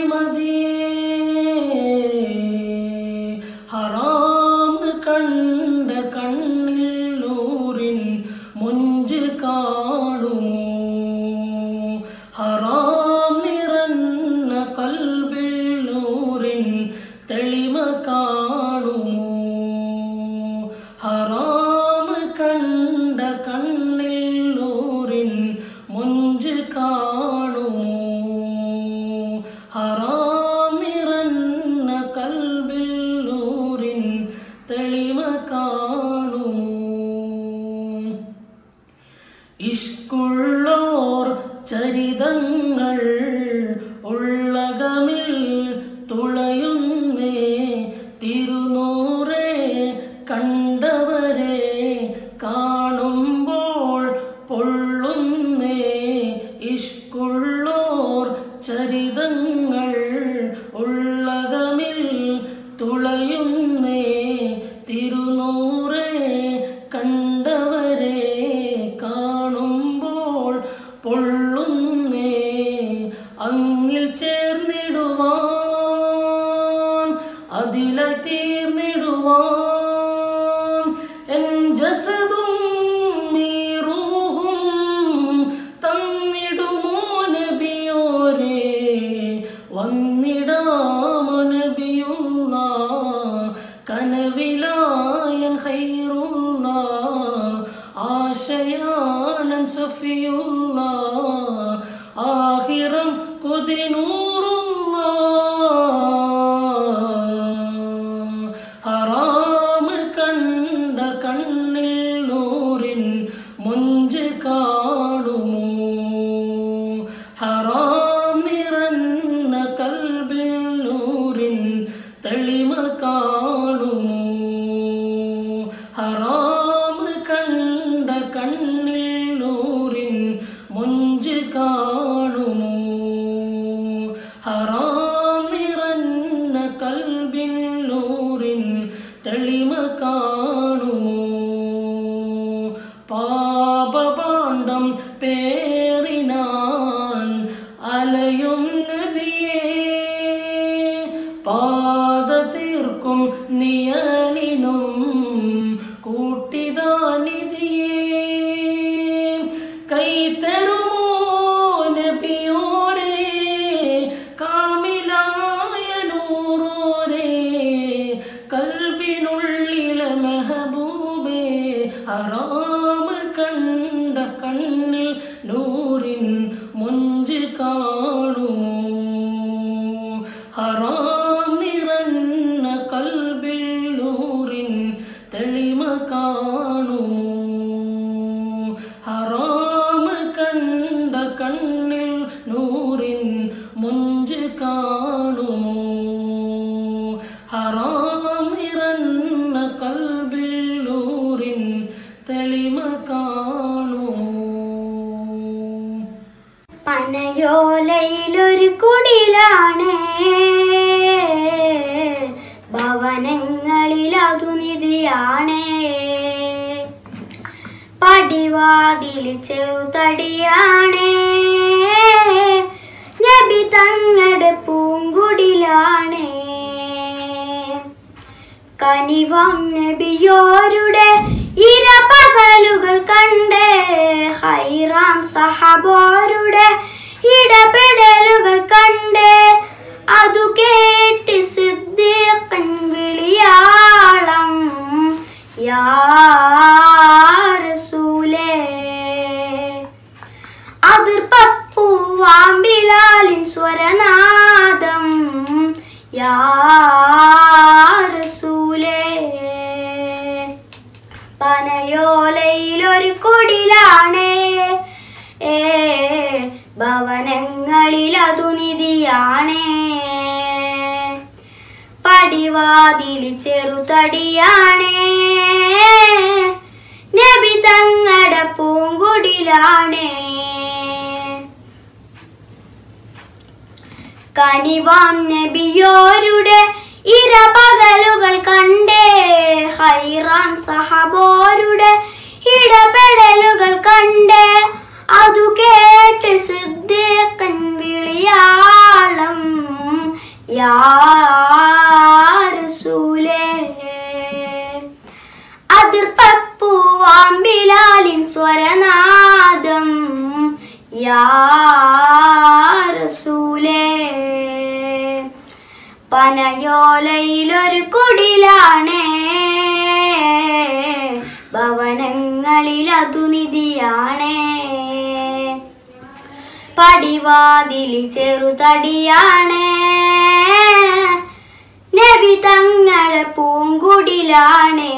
മതിയേ ഹറാം കണ്ട കണ്ണിൽ നൂറിൻ മുഞ്ച് കാണുമോ ഹറാം നിറഞ്ഞ കൽബിൽ നൂറിൻ തെളിമ കാണുമോ ഹറാം കണ്ട കണ്ണിൽ നൂറിൻ മുഞ്ച് കാണുമോ ഹറാം നിറഞ്ഞ കൽബിൽ നൂറിൻ തെളിമ കാണുമോ ഇഷ്കുള്ളോർ ചരിതങ്ങൾ ഉള്ളകമിൽ തുളയുന്നേ തിരുനൂറേ കണ്ടവരെ കാണുമ്പോൾ പൊള്ളുന്നേ ഇഷ്കുള്ളോർ ചരിതങ്ങൾ ഉള്ളകമിൽ തുളയുന്നേ തിരുനൂറേ കണ്ടവരെ കാണുമ്പോൾ പൊള്ളുന്നേ അങ്ങിൽ ചേർന്നിടുവാൻ അതിലായി തീർന്നിടുവാൻ എൻ ജസതും ഈ റൂഹും തന്നിടുമോ നബിയോരേ വന്നിടാമോ നബിയുള്ള കനവിലായൻ ഖൈറുള്ള ആശയാണൻ സഫിയുള്ള ആഹിറം കൊതിനൂറുള്ള ഹറാം കണ്ട കണ്ണിൽ നൂറിൻ മുഞ്ച് കാണുമോ ഹറാം നിറഞ്ഞ കൽബിൽ നൂറിൻ തെളിമ കാണുമോ ഹറാം കണ്ട കണ്ണിൽ നൂറിൻ മുഞ്ച് കാണുമോ ഹറാം നിറഞ്ഞ കൽബിൻ നൂറിൻ തെളിമ കാണുമോ പാപപാണ്ഡം പേറിനാൻ അലയും നബിയേ പാത തീർക്കും നിയലിനും കൂട്ടിതാനിധിയേ കൈ തരുമോ നബിയോരേ കാമിലായ നൂറോരേ കൽബിനുള്ളിലെ മെഹബൂബേ ഹറാം കണ്ട കണ്ണിൽ നൂറിൻ മുഞ്ച് കാണുമോ ഹറാം നിറഞ്ഞ കൽബിൽ നൂറിൻ തെളിമ കാണുമോ ഹറാമിറന്ന കൽബിൽ നൂറിൻ തെളിമ കാണുമോ പനയോലയിലൊരു കുടിലാണ് ഭവനങ്ങളിൽ അതുനിധിയാണ് പടിവാതിൽ ചെറുതടിയാണ് നബി തങ്ങളുടെ പൂങ്കുടിലാണ് കനിവാം നബിയോരുടെ ഇരപകലുകൾ കണ്ട് ഹൈറാം സഹബോരുടെ ഇടപെടലുകൾ കണ്ട് അതു കേട്ട് സിദ്ദീഖൻ വിളിയാളം യാ റസൂലേ അതിർപ്പപ്പൂ വാമ്പിലാലിൻ സ്വരനാദം യാ റസൂലേ പനയോലയിലൊരു കൊടിലാണ് ഏ ഭവനങ്ങളിൽ അതു നിധിയാണ് പടിവാതിൽ ചെറുതടിയാണ് നബി തങ്ങടെ പൂങ്കുടിലാണ് കനിവാം നബിയോരുടെ ഇരപകലുകൾ കണ്ടേ ഹൈറാം സഹബോരുടെ ഇടപെടലുകൾ കണ്ട് അതു കേട്ട് സിദ്ദീഖൻ വിളിയാളം യാ റസൂലേ അതിർപ്പൂവാമ്പിലാലിൻ സ്വരനാദം യാ റസൂലേ പനയോലയിലൊരു കുടിലാണ് ഭവനങ്ങളിൽ അതുനിധിയാണ് പടിവാതിൽ ചെറുതടിയാണ് നബി തങ്ങളുടെ പൂങ്കുടിലാണ്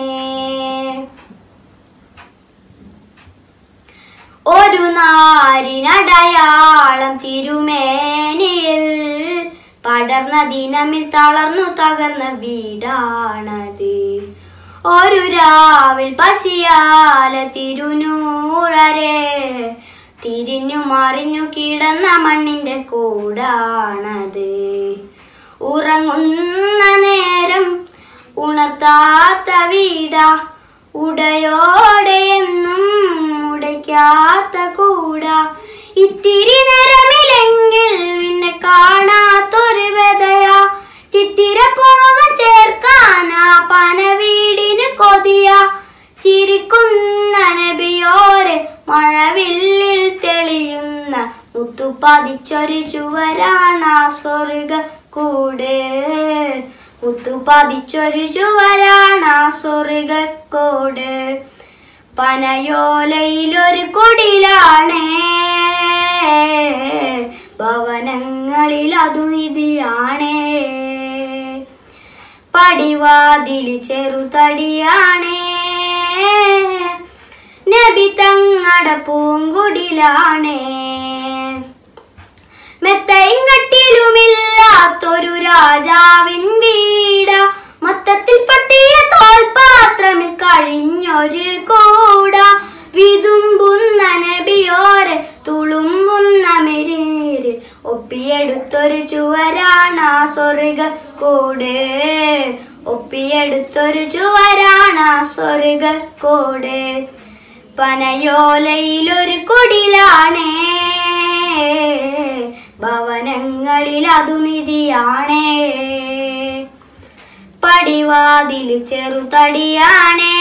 ഒരു നാരിനടയാളം തിരുമേനിയിൽ പടർന്ന ദിനമിൽ തളർന്നു തകർന്ന വീടാണത് ഒരു രാവിൽ പശിയാല തിരുനൂറരെ തിരിഞ്ഞു മറിഞ്ഞു കിടന്ന മണ്ണിന്റെ കൂടാണത് ഉറങ്ങുന്ന നേരം ഉണർത്താത്ത വീടാ ഉടയോടെ എന്നും ഉടയ്ക്കാത്ത കൂട ഇത്തിരി നേരമില്ലെങ്കിൽ പിന്നെ കാണാത്തൊരു വെതയാ ചിത്തിര പോക ചേർക്കാനാ പന വീടിന് കൊതിയ ചിരിക്കുന്ന നബിയോരെ മഴവില്ലിൽ തെളിയുന്ന മുത്തുപതിച്ചൊരു ചുവരാണാ സ്വർഗ കൂട് മുത്തുപതിച്ചൊരു ചുവരാണാ സ്വർഗക്കോട് പനയോലയിലൊരു കൊടിലാണ് ഭവനങ്ങളിൽ അതു നിധിയാണ് പടിവാതിൽ ചെറുതടിയാണ് നബി തങ്ങട പൂങ്കുടിലാണ് മെത്തയും കട്ടിലുമില്ലാത്തൊരു രാജാവിൻ വീട മൊത്തത്തിൽ പൊട്ടിയ തോൽപാത്രമിൽ കഴിഞ്ഞൊരു കൂട വിതുമ്പുന്ന നബിയോരെ തുളുമ്പുന്ന മെരീര് ഒപ്പിയെടുത്തൊരു ചുവരാണ സ്വർഗ കൂട് ഒപ്പിയെടുത്തൊരു ചുവരാണ സ്വർഗ കൂട് പനയോലയിലൊരു കുടിലാണ് ഭവനങ്ങളിൽ അതു നിധിയാണ് പടിവാതിൽ ചെറുതടിയാണ്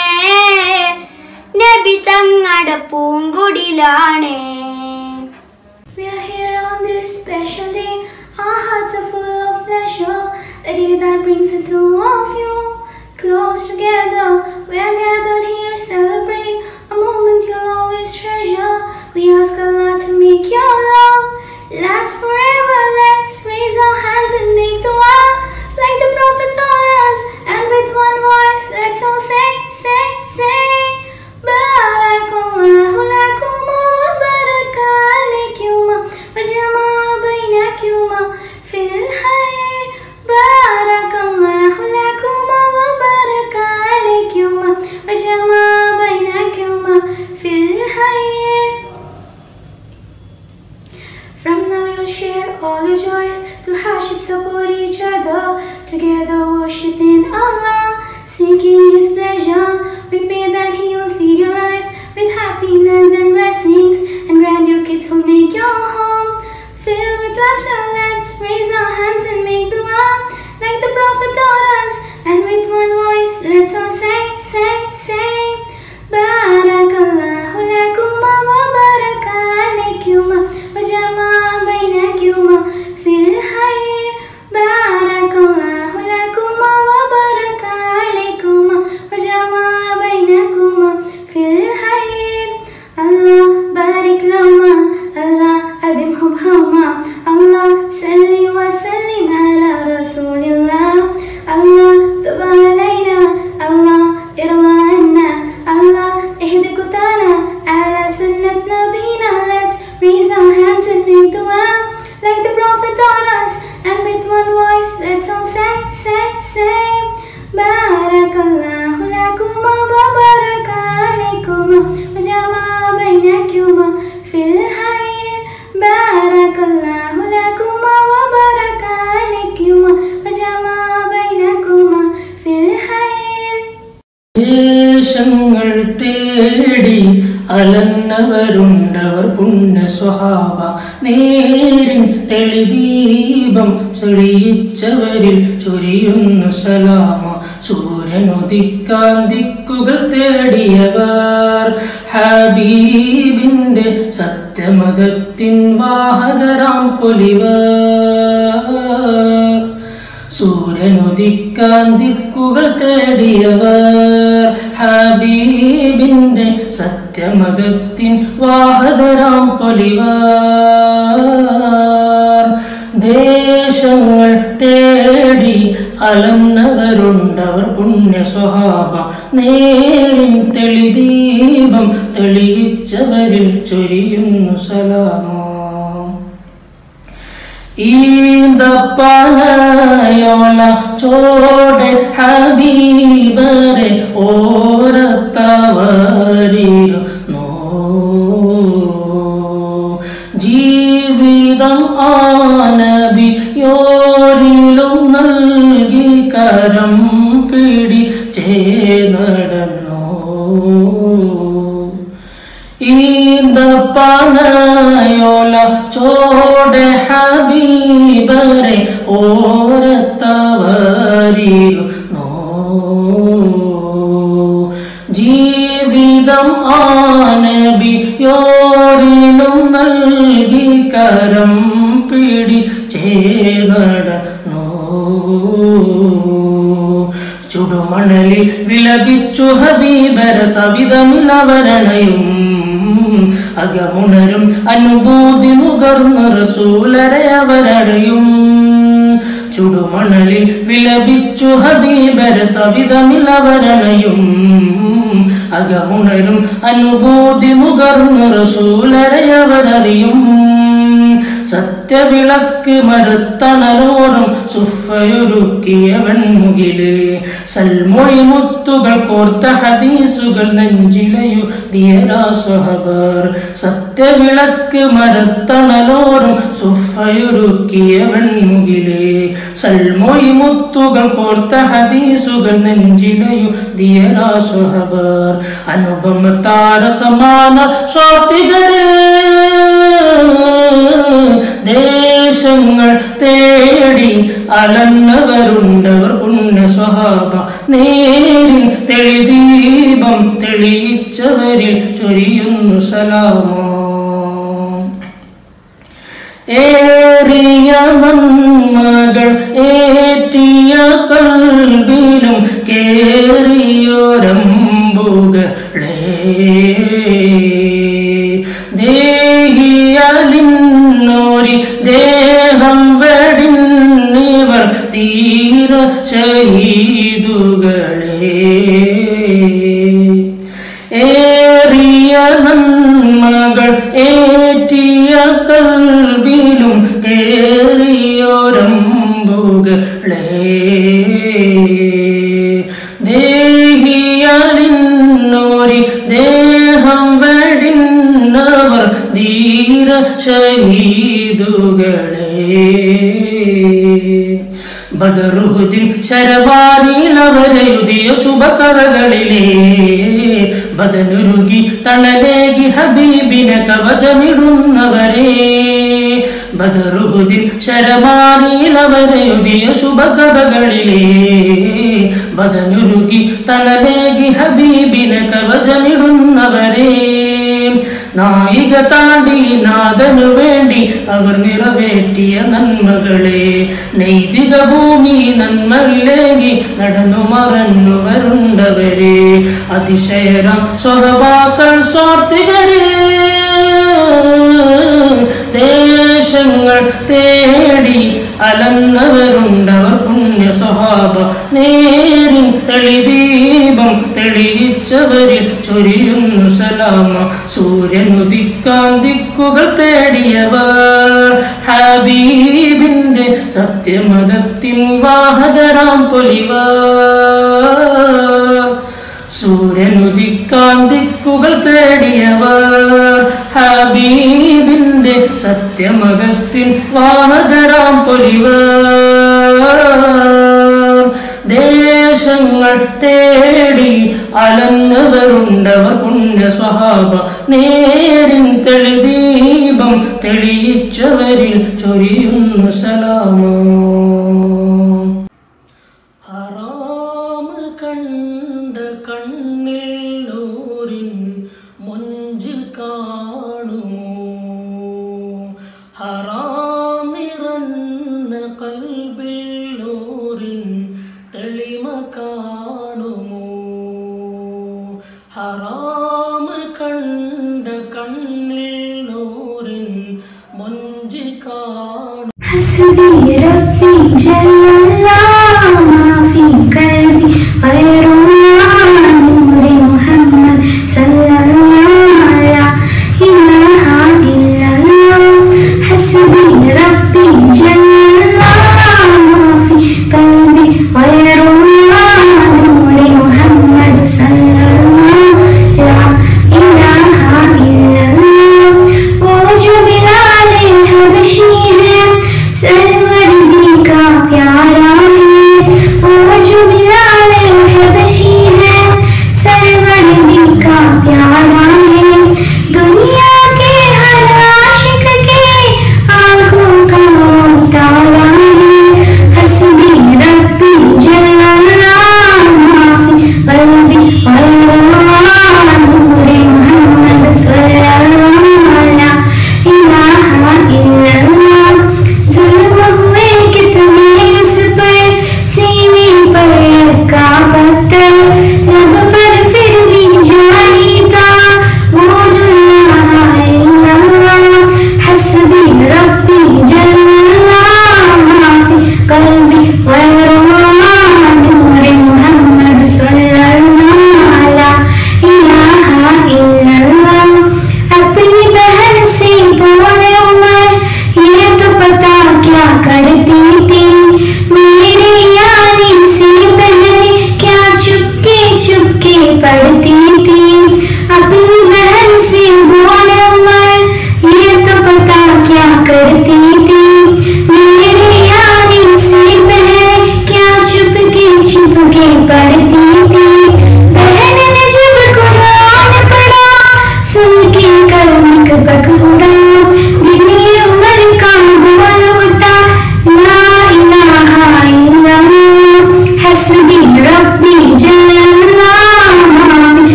നബി തങ്ങട പൂങ്കുടിലാണ് We are here on this special day. Our hearts are full of pleasure. A day that brings the two of you close together. We are gathered here to celebrate a moment you'll always treasure. We ask Allah to make your love last forever. Let's raise our hands and make the vow like the Prophet taught us. And with one voice, let's all say, say, say. Barakallahu lakuma wa baraka alaykuma wa jama'a bainakuma fil khair. Barakallahu This will make your home filled with laughter. Let's raise our hands and make dua like the Prophet taught us. And with one voice, let's all say, say, say. Barakallahu lakuma wa baraka alaykuma wa jama'a bainakuma fil khair. Barakallahu lakuma wa baraka alaykuma wa jama'a bainakuma fil khair. Allah barik lama Allah adim hubhama Allah salli wa sallim ala rasulillah Allah tub alayna Allah irla anna Allah ihdi kutana ala sunnat nabina let's raise our hands and make dua like the prophet taught us and with one voice let's all say say say barakallahu lakuma wa baraka alaykuma wa jama'a bainakuma fil khair barakallahu lakuma wa baraka alaykuma wa jama'a bainakuma fil khair ദേശങ്ങൾ തേടി അലന്നവരുണ്ടവർ പുണ്യ സ്വഹാബ നേരിൻ തെളിദീപം ചൊളിയിച്ചവരിൽ ചൊരിയുന്നു സലാമ സൂര്യനുദിക്കാൻ ദിക്കുകൾ തേടിയവർ ഹബീബിന്റെ സത്യമതത്തിൻ വാഹകരാം പൊലിവർ സൂര്യനുദിക്കാൻ ദിക്കുകൾ തേടിയവർ ഹബീബിന്റെ സത്യമതത്തിൻ വാഹകരാം പൊലിവർ ദേശങ്ങൾ തേടി അലന്നവരുണ്ടവർ പുണ്യ സ്വഹാബ നേരിൻ തെളിദീപം തെളിയിച്ചവരിൽ ചൊരിയുന്നു സലാമോ ഈന്തപ്പനയോല ചോടെ ഹബീബരെ ഓരത്തവരിരുന്നു ജീവിതം ആനബിയോരിലും നൽകി കരം പിടി ചേനടന്നു ഈന്തപ്പനയോല ചോടെ ഹബീബരെ ഓരത്തവരിരുന്നു ജീവിതം ആനബിയോരിലും നൽകി കരം പിടി ചേനടന്നു ചുടുമണലിൽ വിലപിച്ചു ഹബീബര സവിതമിലവരണയും അകമുണരും അനുഭൂതി നുകർന്ന റസൂലരെ അവരടയും ചുടുമണലിൽ വിലപിച്ചു ഹബീബര സവിതമിലവരണയും അകമുണരും അനുഭൂതി നുകർന്ന റസൂലരെ അവരറിയും സത്യവിളക്ക് മരത്തണലോറും സുഫയൊരുക്കിയവൻ മുകില് സൽമൊഴി മുത്തുകൾ കോർത്ത ഹദീസുകൾ നെഞ്ചിലയു ദിയരാസ്വഹബർ സത്യവിളക്ക് മരത്തണലോറും സുഫയൊരുക്കിയവൻ മുകില് സൽമൊഴി മുത്തുകൾ കോർത്ത ഹദീസുകൾ നെഞ്ചിലയു ദിയരാസ്വഹബർ അനുപമ താരസമാന സ്വാർത്ഥികരേ ദേശങ്ങൾ തേടി അലന്നവരുണ്ടവർ പുണ്യ സ്വഹാബ നേരിൽ തെളിദീപം തെളിയിച്ചവരിൽ ചൊരിയുന്നു സലാമോ ഏറിയ നന്മകൾ ഏറ്റിയ കൽബിലും കേറിയോരമ്പുകളേ ദേഹിയലിന്നോരി ദേഹം വെടിന്നിവർ തീര ഷഹീദുകളെ ഏറിയ നന്മകൾ ഏറ്റിയ കൽബിലും കേറിയോരമ്പുകളെ ദേഹിയലിന്നോരി ദേഹം വെടിന്നവർ ധീര ഷഹീദുകളെ ബദറുഹുദിൻ ശരവാരിലവരെഴുതിയ ശുഭകഥകളിലെ ബദനുരുകി തണലേകി ഹബീബിനെ കവചമിടുന്നവരെ ബദറുഹുദിൻ ശരമാനിയിലവരെഴുതിയ ശുഭകഥകളിലേ ബദനുരുകി തണലേകി ഹബീബിനെ കവചമിടുന്നവരെ നായിക താണ്ടി നാദനു വേണ്ടി അവർ നിറവേറ്റിയ നന്മകളെ നൈതിക ഭൂമി നന്മയിലേകി നടന്നു മറന്നു വരുണ്ടവരെ അതിശയരം സ്വഭാക്കൾ സ്വാർത്ഥികരെ ദേശങ്ങൾ തേടി അലന്നവരുണ്ടവർ പുണ്യ സ്വഭാവ നേരിൻ തെളിദീപം തെളിയിച്ചവരിൽ ചൊരിയുന്നു സലാമ സൂര്യനുദിക്കാൻ ദിക്കുകൾ തേടിയവർ ഹബീബിന്റെ സത്യമതത്തിൻ വാഹകരാം പൊലിവർ സൂര്യനുദിക്കാൻ ദിക്കുകൾ തേടിയവർ ഹബീബിന്റെ സത്യമതത്തിൻ വാഹകരാം പൊലിവർ ദേശങ്ങൾ തേടി അലന്നവരുണ്ടവർ പുണ്യ സ്വഹാബ നേരിൻ തെളിദീപം തെളിയിച്ചവരിൽ ചൊരിയുന്നു സലാമോ ഹറാമ കണ്ട കണ്ണിൽ നൂറിൻ മൊഞ്ച് കാണുമോ ഹറാം നിറന്ന കൽബിൽ നൂറിൻ തെളിമ കാണുമോ ഹറാമ കണ്ട കണ്ണിൽ നൂറിൻ മൊഞ്ച് കാണുമോ حسبي ربي جل الله ما في قلبي غير الله نور محمد صلى الله لا إله إلا الله حسبي ربي جل الله ما في قلبي غير الله نور محمد صلى الله لا إله إلا الله وجب عليه بشير सरवर दी का प्यारा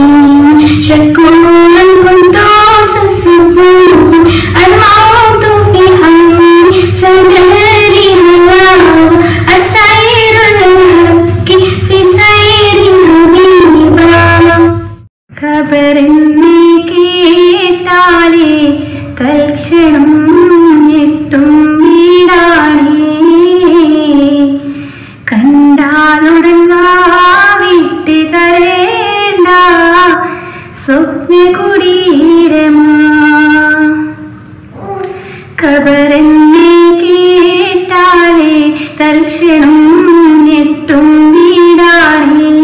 شكورا كنت سسبون الموت في حمي سدري هواه السير الحق في سير حبيبا ഖബറിനെ കേട്ടാലേ തൽക്ഷണം ഞെട്ടും വീടാണേ കണ്ടാലുടൻ വിട്ട് കരേണ്ട സ്വപ്ന കുടീരമാ ഖബറെന്നെ കേട്ടാലേ തൽക്ഷണം ഞെട്ടും വീടാണേ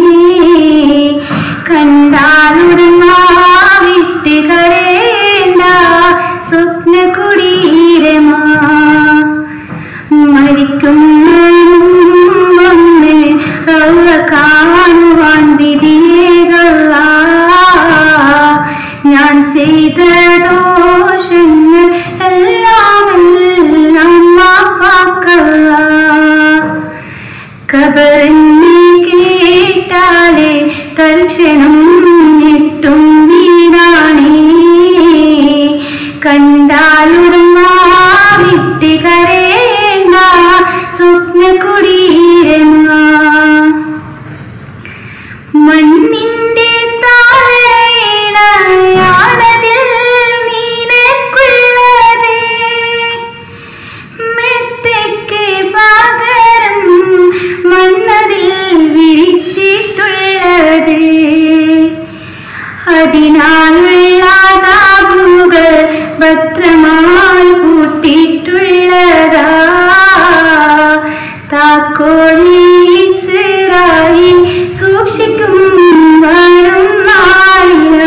കണ്ടാലുടൻ വിട്ട് കരേണ്ട സ്വപ്ന കുടീരമാ മരിക്കുന്ന മുമ്പ് റൗള കാണുവാൻ വിധിയേകല്ല ഞാൻ ചെയ്ത ദോഷങ്ങൾ എല്ലാം എല്ലാം മാപ്പാക്കല്ല കബറിനെ കേട്ടാലേ തൽക്ഷണം ഞെട്ടും വീടാണേ കണ്ടാലുടൻ വിട്ട് കരേണ്ട സ്വപ്ന കുടീരമാ മണ്ണിന്റെ താഴെയാണതിൽ നീനക്കുള്ളത് മെത്തയ്ക്ക് പകരം മണ്ണതിൽ വിരിച്ചിട്ടുള്ളത് അതിനാലുള്ള താപുകൾ ഭദ്രമായി പൂട്ടിയിട്ടുള്ളതാ താക്കോലീസിറായി സൂക്ഷിക്കും വരും നാളില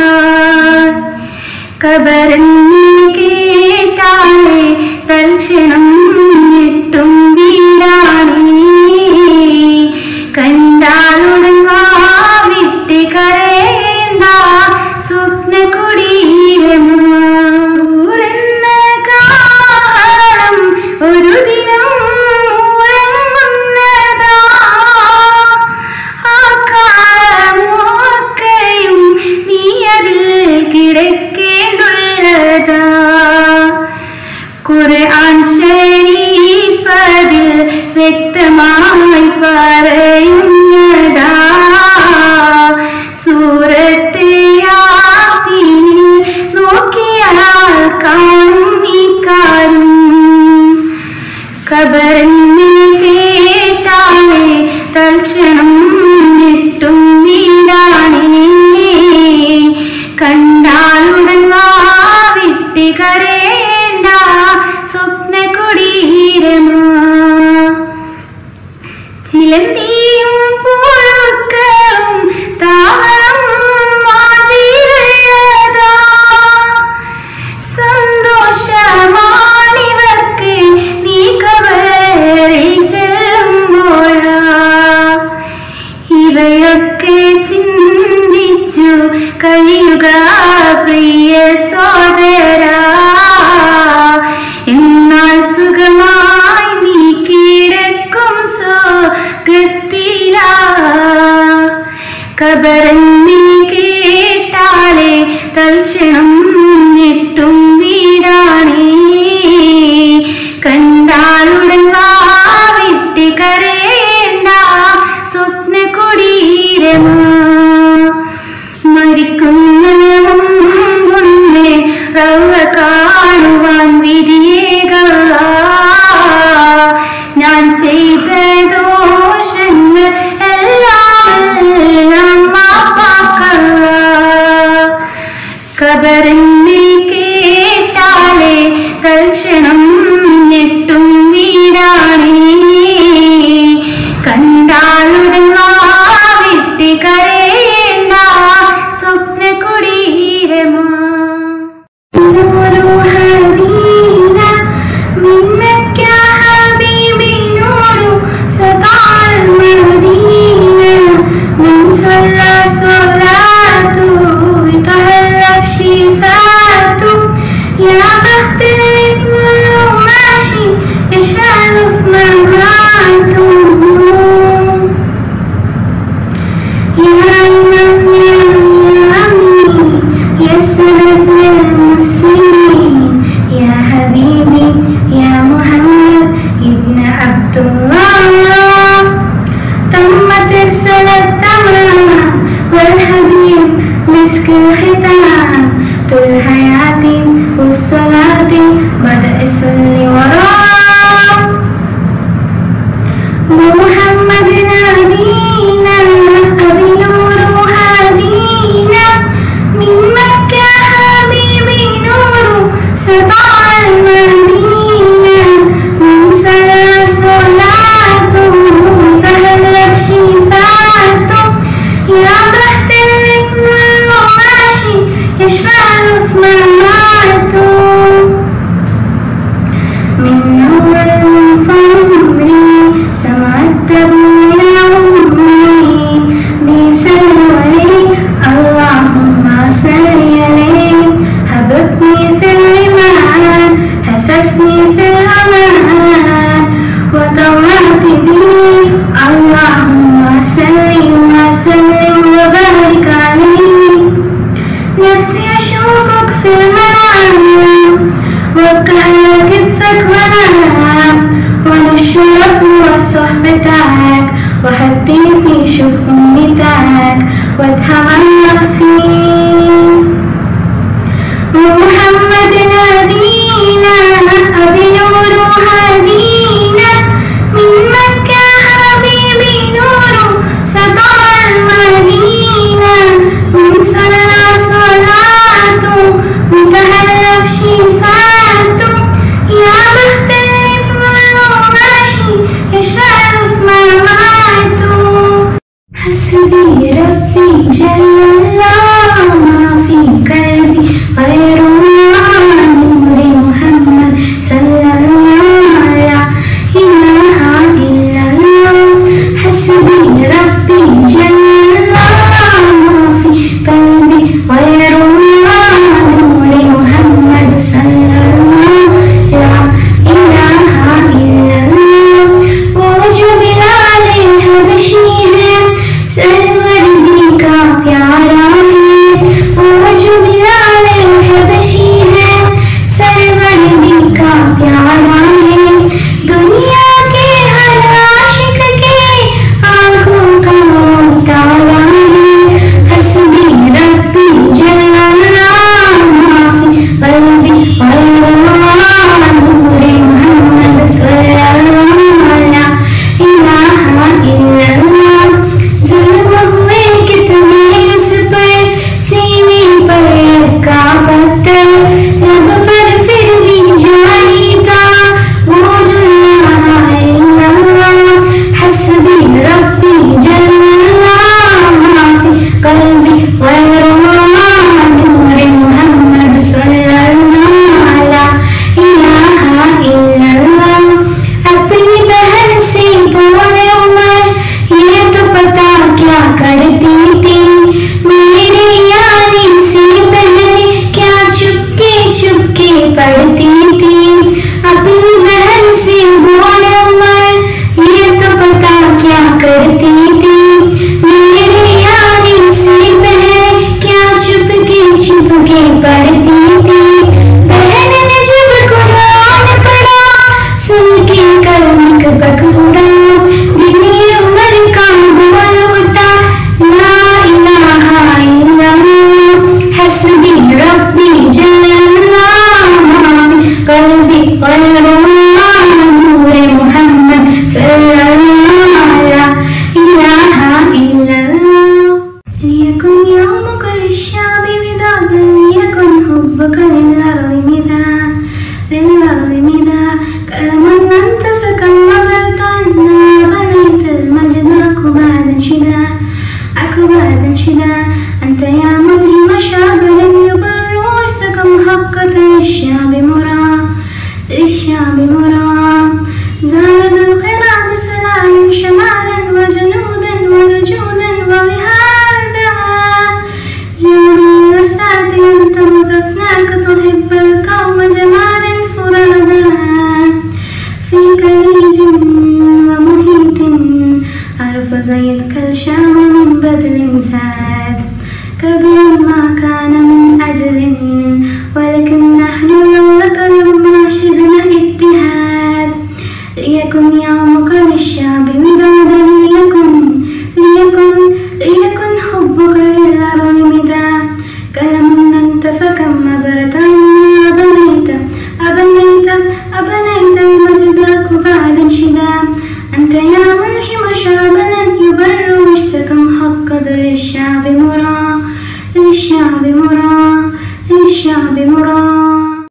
കബറന്നി കേട്ടാലേ തൽക്ഷണം ഞെട്ടും വീടാണേ കണ്ടാലുടൻ വിട്ട് കരയേണ്ട സ്വപ്ന കുടീരമാ സൂരെന്ന കാലം ഒരു ദിനം ഉറങ്ങുന്നതാ ആ കാലമൊക്കെയും നീ അതിൽ കിടക്കേണ്ടുള്ളതാ ഖുർആൻ ശരീഫതിൽ വ്യക്തമായി പറയുന്നതാ സൂറത്ത് യാസീനിൽ നോക്കിയാൽ കാണും ഈ കാര്യം കബറിനെ കേട്ടാലേ തൽക്ഷണം ഞെട്ടും വീടാണേ കണ്ടാലുടൻ വിട്ട് കരേണ്ട സ്വപ്ന കുടീരമാ ചിലന്തിയും പുഴുക്കളും താളം മാതിരുള്ളതാ സന്തോഷമാണിവർക്ക് നീ കവറിൽ ചെല്ലുമ്പോഴാ ഇവയൊക്കെ ചിന്തിച്ചു കഴിയുക പ്രിയ സോദരാ എന്നാൽ സുഖമായി നീ കിടക്കും സുഖത്തിലാ കബറന്നി കേട്ടാലേ തൽക്ഷണം ഞെട്ടും വീടാണേ കണ്ടാലുടൻ വിട്ട് കരേണ്ട സ്വപ്ന കുടീരമാ മരിക്കുന്ന മുമ്പേ റവ കാണുവാൻ വിധിയേകല്ല ഞാൻ ചെയ്ത ദോഷങ്ങൾ എല്ലാം എല്ലാം മാപ്പാക്കല്ല കബറിനെ കേട്ടാലേ തൽക്ഷണം ഞെട്ടും വീടാണേ കണ്ടാലുടൻ വിട്ട് കരയേണ്ട സ്വപ്ന കുടീരമാ نور هدينا منك يا حبيبي نور سطع المدينة من صلى صلاته بطهر شفاء ما كان من أجل ولكن نحن لك لما شئنا اتحاد ليكن يومك للشعب مدادا ليكن ليكن ليكن حبك للأرض مدا كلم أنت فكم أبرت عنا أبنيت أبنيت أبنيت المجد بعد انشدا أنت يا ملهم شعبا يبر مشتكم حقد للشعب مرا للشعب مرا للشعب مرا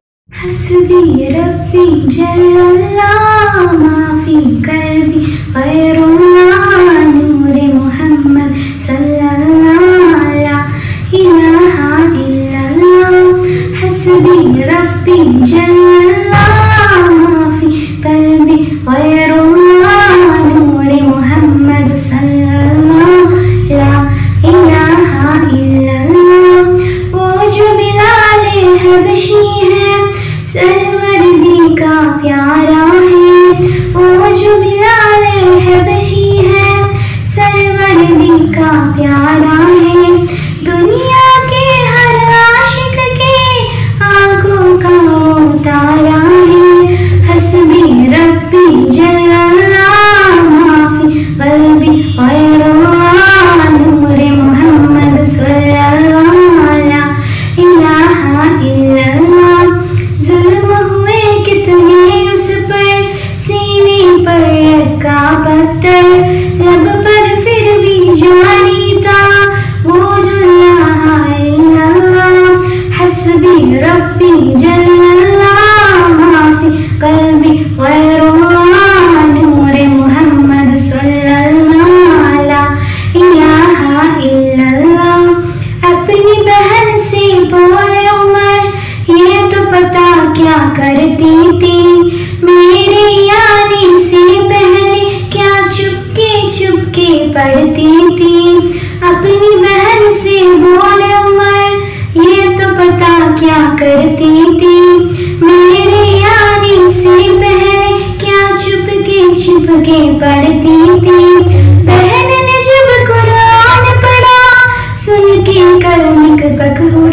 حسبي ربي جل الله ما في قلبي غير الله نور محمد صلى الله لا إله إلا الله حسبي ربي جل الله ما في قلبي غير الله نور محمد صلى الله لا إله إلا الله वो जो बिलाल हबशी है सरवरदी का प्यारा है वो जो बिलाल हबशी है सरवरदी का प्यारा है दुनिया के हर आशिक के आंखों का वो तारा है हसबी रब्बी जल्लल्लाह माफी कल्बी गैरुल्लाह नूर मोहम्मद सल्लल्लाह ला इलाहा इल्लल्लाह जुल्म हुए कितने उस पर सीने पर रखा पत्थर लब पर फिर भी जारी था वो जुल्लाह इल्लल्लाह हसबी रब्बी जल्लल्लाह माफी कल्बी गैरुल्लाह नूर मोहम्मद सल्लल्लाह ला इलाहा इल्लल्लाह अपनी बहन से बोले उमर ये तो पता क्या करती थी मेरे आने से पहले क्या चुपके चुपके पढ़ती थी अपनी बहन से बोले उमर ये तो पता क्या करती थी मेरे आने से पहले क्या चुपके चुपके पढ़ती थी बहन ने जब कुरान पढ़ा सुन के कलम एक पक हो